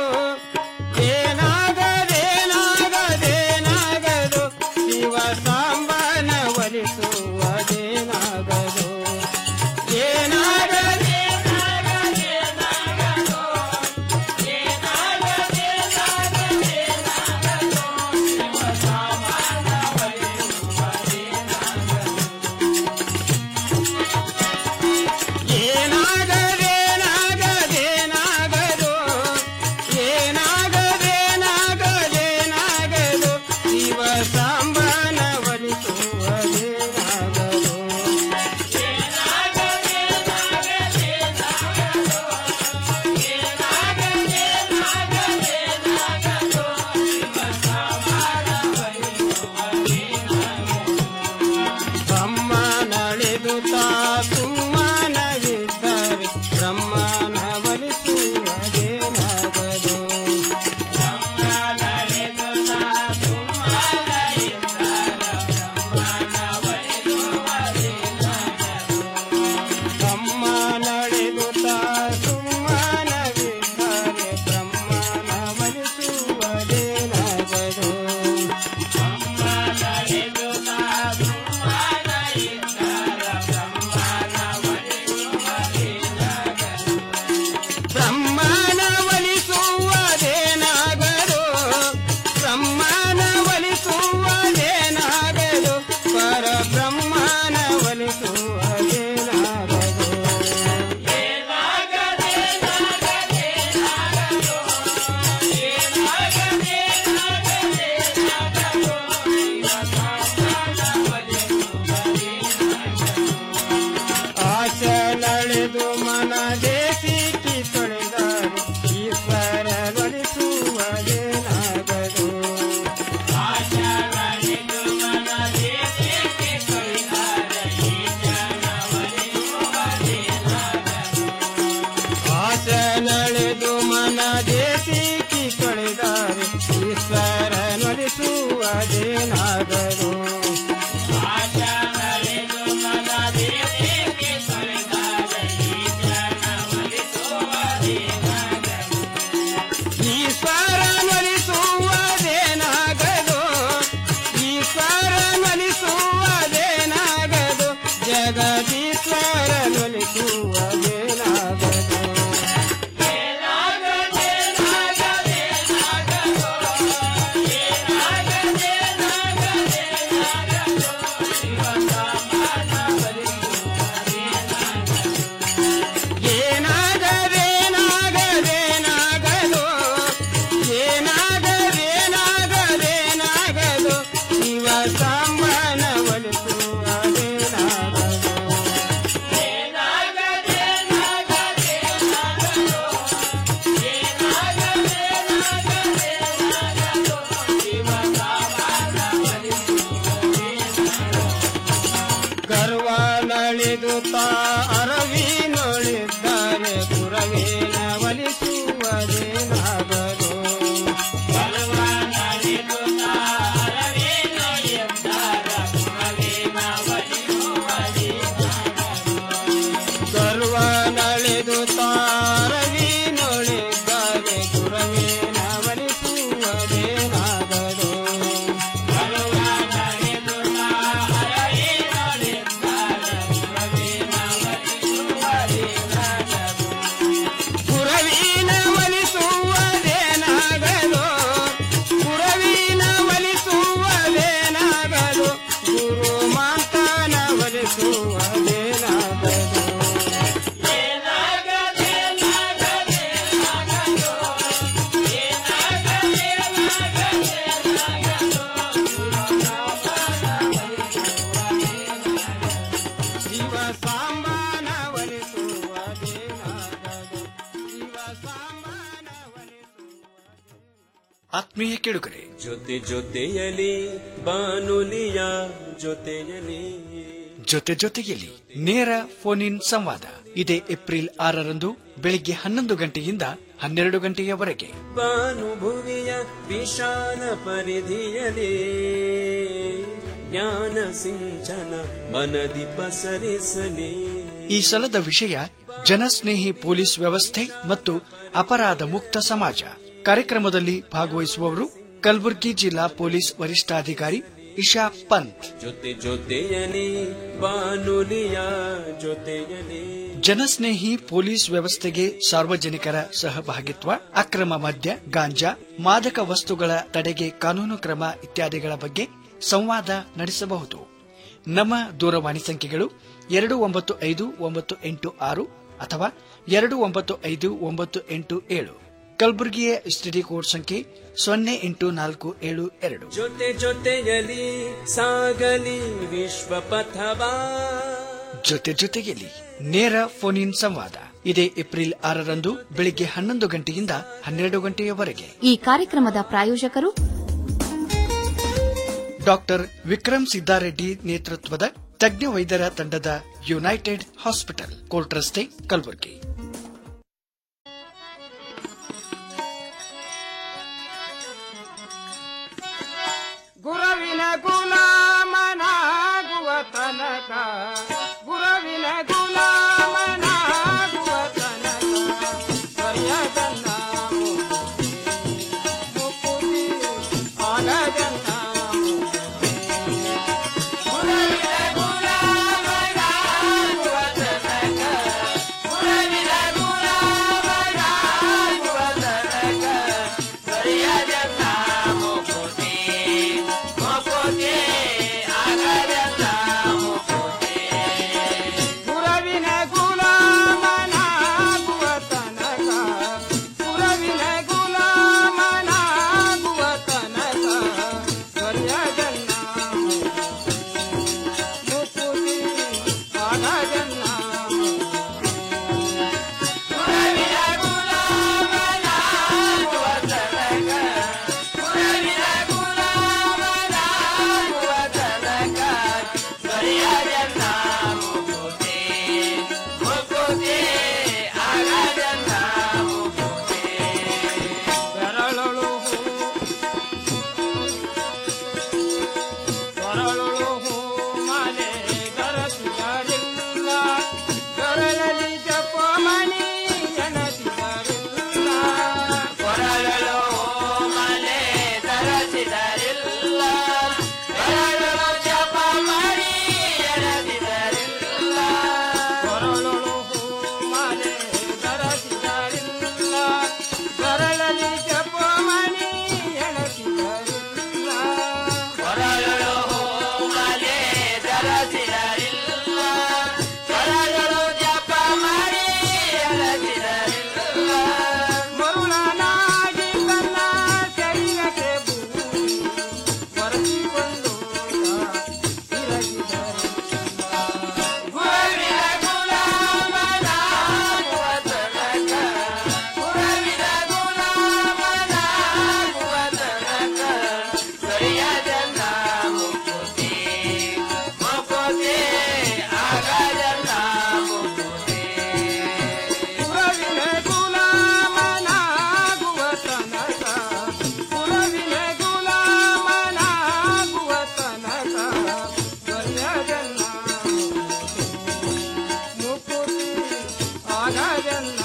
ಏನಾಗದೇನಾಗದೇನಾಗದು ಶಿವ ಸಾಂಬನ ಒಲಿಸುವುದೇನಾಗದು ಏನಾಗದೇನಾಗದೇನಾಗದು ಏನಾಗದೇನಾಗದೇನಾಗದು ನಡೆದುತ್ತಾ ಸುಮ್ಮನವಿದ್ದರೆ ಬ್ರಹ್ಮನ ಒಲಿಸುವುದೇನಾಗದು ಬ್ರಹ್ಮ ನಡೆದುತ್ತಾ ಸುಮ್ಮನವಿದ್ದರೆ ಬ್ರಹ್ಮನ ಒಲಿಸುವುದೇನಾಗದು ಬ್ರಹ್ಮನ ಒಲಿಸುವುದೇನಾಗದು ಬ್ರಹ್ಮನ ಒಲಿಸುವುದೇನಾಗದು ಪರ ಬ್ರಹ್ಮನ ಒಲಿಸುವುದೇನಾಗದು ಆಶ ನಡೆದು ಮನ ದೇಶಿಕಿ ತೊಳೆದರು ಈಶ್ವರ ಒಲಿಸುವುದೇನಾಗದು ಆಶ ನಡೆದು ಮನ ದೇಶಿಕಿ ತೊಳೆದರೆ ಈಶ್ವರ ಒಲಿಸುವುದೇನಾಗದು ಈಶ್ವರ ಒಲಿಸುವುದೇನಾಗದು ಈಶ್ವರ ಒಲಿಸುವುದೇನಾಗದು ಜಗದೀಶ್ವರ ಒಲಿಸುವುದೇನಾಗದು ಏನಾಗದೇನಾಗದೇನಾಗದು ಏನಾಗದೇನಾಗದೇನಾಗದು ಶಿವ ಸಾಂಬನ ಒಲಿಸುವುದೇನಾಗದು ಗರ್ವ ನಳಿದು ತಾ ಅರವಿ ನೊಳಿದ್ದಾರೆ ಗುರವೇನ ಒಲಿಸುವುದೇನಾಗದು ಗರ್ವ ನಳಿದು ತಾರವಿ ನೊಳಿದ್ದಾರೆ ಗುರವೇನ ಒಲಿಸುವುದೇನಾಗದು ಗುರವಿನ ಒಲಿಸುವುದೇನಾಗದು ಗುರವಿನ ಒಲಿಸುವುದೇನಾಗದು ಗುರು ಮಾತನ ಒಲಿಸುವುದೇನಾಗದು ಶಿವ ಸಾಂಬನ ಒಲಿಸುವುದೇನಾಗದು ಶಿವ ಸಾಂಬನ ಆತ್ಮೀಯ ಕೇಳುಗರೆ ಜೊತೆ ಜೊತೆಯಲಿ ಬಾನುಲಿಯ ಜೊತೆಯಲಿ ಜೊತೆ ಜೊತೆಯಲ್ಲಿ ನೇರ ಫೋನ್ ಇನ್ ಸಂವಾದ ಇದೇ ಏಪ್ರಿಲ್ ಆರರಂದು ಬೆಳಿಗ್ಗೆ ಹನ್ನೊಂದು ಗಂಟೆಯಿಂದ ಹನ್ನೆರಡು ಗಂಟೆಯವರೆಗೆ ಭಾನುಭುವಿಯ ವಿಶಾಲ ಪರಿಧಿಯಲಿ ಜ್ಞಾನ ಸಿಂಚನ ಮನದಿ ಪಸರಿಸಲಿ ಈ ಸಲದ ವಿಷಯ ಜನಸ್ನೇಹಿ ಪೊಲೀಸ್ ವ್ಯವಸ್ಥೆ ಮತ್ತು ಅಪರಾಧ ಮುಕ್ತ ಸಮಾಜ ಕಾರ್ಯಕ್ರಮದಲ್ಲಿ ಭಾಗವಹಿಸುವವರು ಕಲಬುರಗಿ ಜಿಲ್ಲಾ ಪೊಲೀಸ್ ವರಿಷ್ಠಾಧಿಕಾರಿ ಇಶಾ ಪಂತ್ ಜೊತೆ ಜೊತೆಯಲಿ ಬಾನುಲಿಯ ಜೊತೆಯಲಿ ಜನಸ್ನೇಹಿ ಪೊಲೀಸ್ ವ್ಯವಸ್ಥೆಗೆ ಸಾರ್ವಜನಿಕರ ಸಹಭಾಗಿತ್ವ ಅಕ್ರಮ ಮದ್ಯ ಗಾಂಜಾ ಮಾದಕ ವಸ್ತುಗಳ ತಡೆಗೆ ಕಾನೂನು ಕ್ರಮ ಇತ್ಯಾದಿಗಳ ಬಗ್ಗೆ ಸಂವಾದ ನಡೆಸಬಹುದು ನಮ್ಮ ದೂರವಾಣಿ ಸಂಖ್ಯೆಗಳು ಎರಡು ಒಂಬತ್ತು ಐದು ಒಂಬತ್ತು ಎಂಟು ಆರು ಅಥವಾ ಎರಡು ಒಂಬತ್ತು ಐದು ಒಂಬತ್ತು ಎಂಟು ಏಳು ಕಲಬುರಗಿಯ ಎಸ್ಟಿಡಿ ಕೋಡ್ ಸಂಖ್ಯೆ ಸೊನ್ನೆ ಎಂಟು ನಾಲ್ಕು ಏಳು ಎರಡು ಜೊತೆ ಜೊತೆಯಲಿ ಸಾಗಲಿ ವಿಶ್ವ ಪಥವಾ ಜೊತೆ ಜೊತೆಯಲ್ಲಿ ನೇರ ಫೋನ್ ಇನ್ ಸಂವಾದ ಇದೇ ಏಪ್ರಿಲ್ ಆರರಂದು ಬೆಳಿಗ್ಗೆ ಹನ್ನೊಂದು ಗಂಟೆಯಿಂದ ಹನ್ನೆರಡು ಗಂಟೆಯವರೆಗೆ ಈ ಕಾರ್ಯಕ್ರಮದ ಪ್ರಾಯೋಜಕರು ಡಾಕ್ಟರ್ ವಿಕ್ರಮ್ ಸಿದ್ದಾರೆಡ್ಡಿ ನೇತೃತ್ವದ ತಜ್ಞ ವೈದ್ಯರ ತಂಡದ ಯುನೈಟೆಡ್ ಹಾಸ್ಪಿಟಲ್ ಕೋರ್ಟ್ ರಸ್ತೆ ಕಲಬುರಗಿ ಗುರವಿನ ಗುಲಾಮನಾಗುವ ತನಕ ಗುರವಿನ ಗುಲಾಮನಾಗುವ ತನಕ ಸರಿಯದನ್ನ ಮುಕುತಿ ಆಗದನ್ನ ಗುರವಿನ ಗುಲಾಮನಾಗುವ ತನಕ ಗುರವಿನ ಗುಲಾಮನಾಗುವ ತನಕ ಸರಿಯದನ್ನ ಮುಕುತಿ ಮುಕುತಿ ಆಗದನ್ನ ಮುಕುತಿ ಗುರವಿನ ಗುಲಾಮನಾಗುವ ತನಕ ಗುರವಿನ ಗುಲಾಮನಾಗುವ ತನಕ ಸ್ವರ್ಯದನ್ನ ಮುಕುತಿ ಆಗದನ್ನ ಗುರವಿನ ಗುಲಾಮನಾಗುವ ತನಕ ಗುರವಿನ ಗುಲಾಮನಾಗುವ ತನಕ ಸ್ವರ್ಯದನ್ನ ಮುಕುತಿ ಮುಕುತಿ ಆಗದನ್ನ ಮುಕುತಿ ಬೆರಳೊಳು ಕೊರಳೊಳು ಮಾಲೆ ಗರಸಿದರಿಲ್ಲ ಗರಳಲಿ ಜಪಮಣಿ ಎಣಸಿದರಿಲ್ಲ ಕೊರಳೊಳು ಮಾಲೆ ಧರಿಸಿದರಿಲ್ಲ ಗರಳಲು ಜಪಮಣಿ ಎಣಸಿದರಿಲ್ಲ ಕೊರಳೊಳು ಮಾಲೆ ಧರಿಸಿದರಿಲ್ಲ ಗರಳಲಿ ಜಪಮಣಿ ಎಣಸಿದರಿಲ್ಲ ಕೊರಳೊಳು ಮಾಲೆ ಧರಿಸಿದರಿಲ್ಲ ಕೊರಳೊಳು ಜಪಮಣಿ ಎಣಸಿದರಿಲ್ಲ ಮರುಳನಾಗಿ ತನ್ನ ಶರೀರಕ್ಕೆ ಭೂಮಿ ಒರೆಸಿಕೊಂಡು ಗುರವಿನ ಗುಲಾಮನಾಗುವ ತನಕ ಗುರವಿನ ಗುಲಾಮನಾಗುವ ತನಕ ಸರಿಯಾದನ್ನ ಮುಕುತಿ ಮುಕುತಿ ಆಗದನ್ನ ಮುಕುತಿ ಗುರವಿನ ಗುಲಾಮನಾಗುವ ತನಕ ಗುರವಿನ ಗುಲಾಮನಾಗುವ ತನಕ ಸರಿಯಾದನ್ನ ಮುಕುತಿ ಆಗದನ್ನ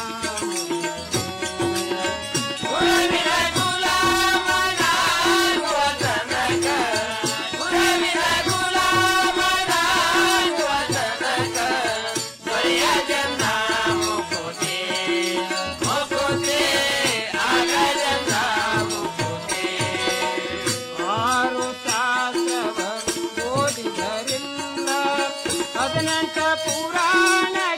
ಗುರವಿನ ಗುಲಾಮನಾಗುವ ತನಕ ಗುರವಿನ ಗುಲಾಮನಾಗುವ ತನಕ ಸರಿಯಾದನ್ನ ಮುಕುತಿ ಮುಕುತಿ ಆಗದನ್ನ ಮುಕುತಿ ಆರು ಶಾಸ್ತ್ರವ ಓದಿದರಿಲ್ಲ ಹದಿನೆಂಟ ಪುರಾಣ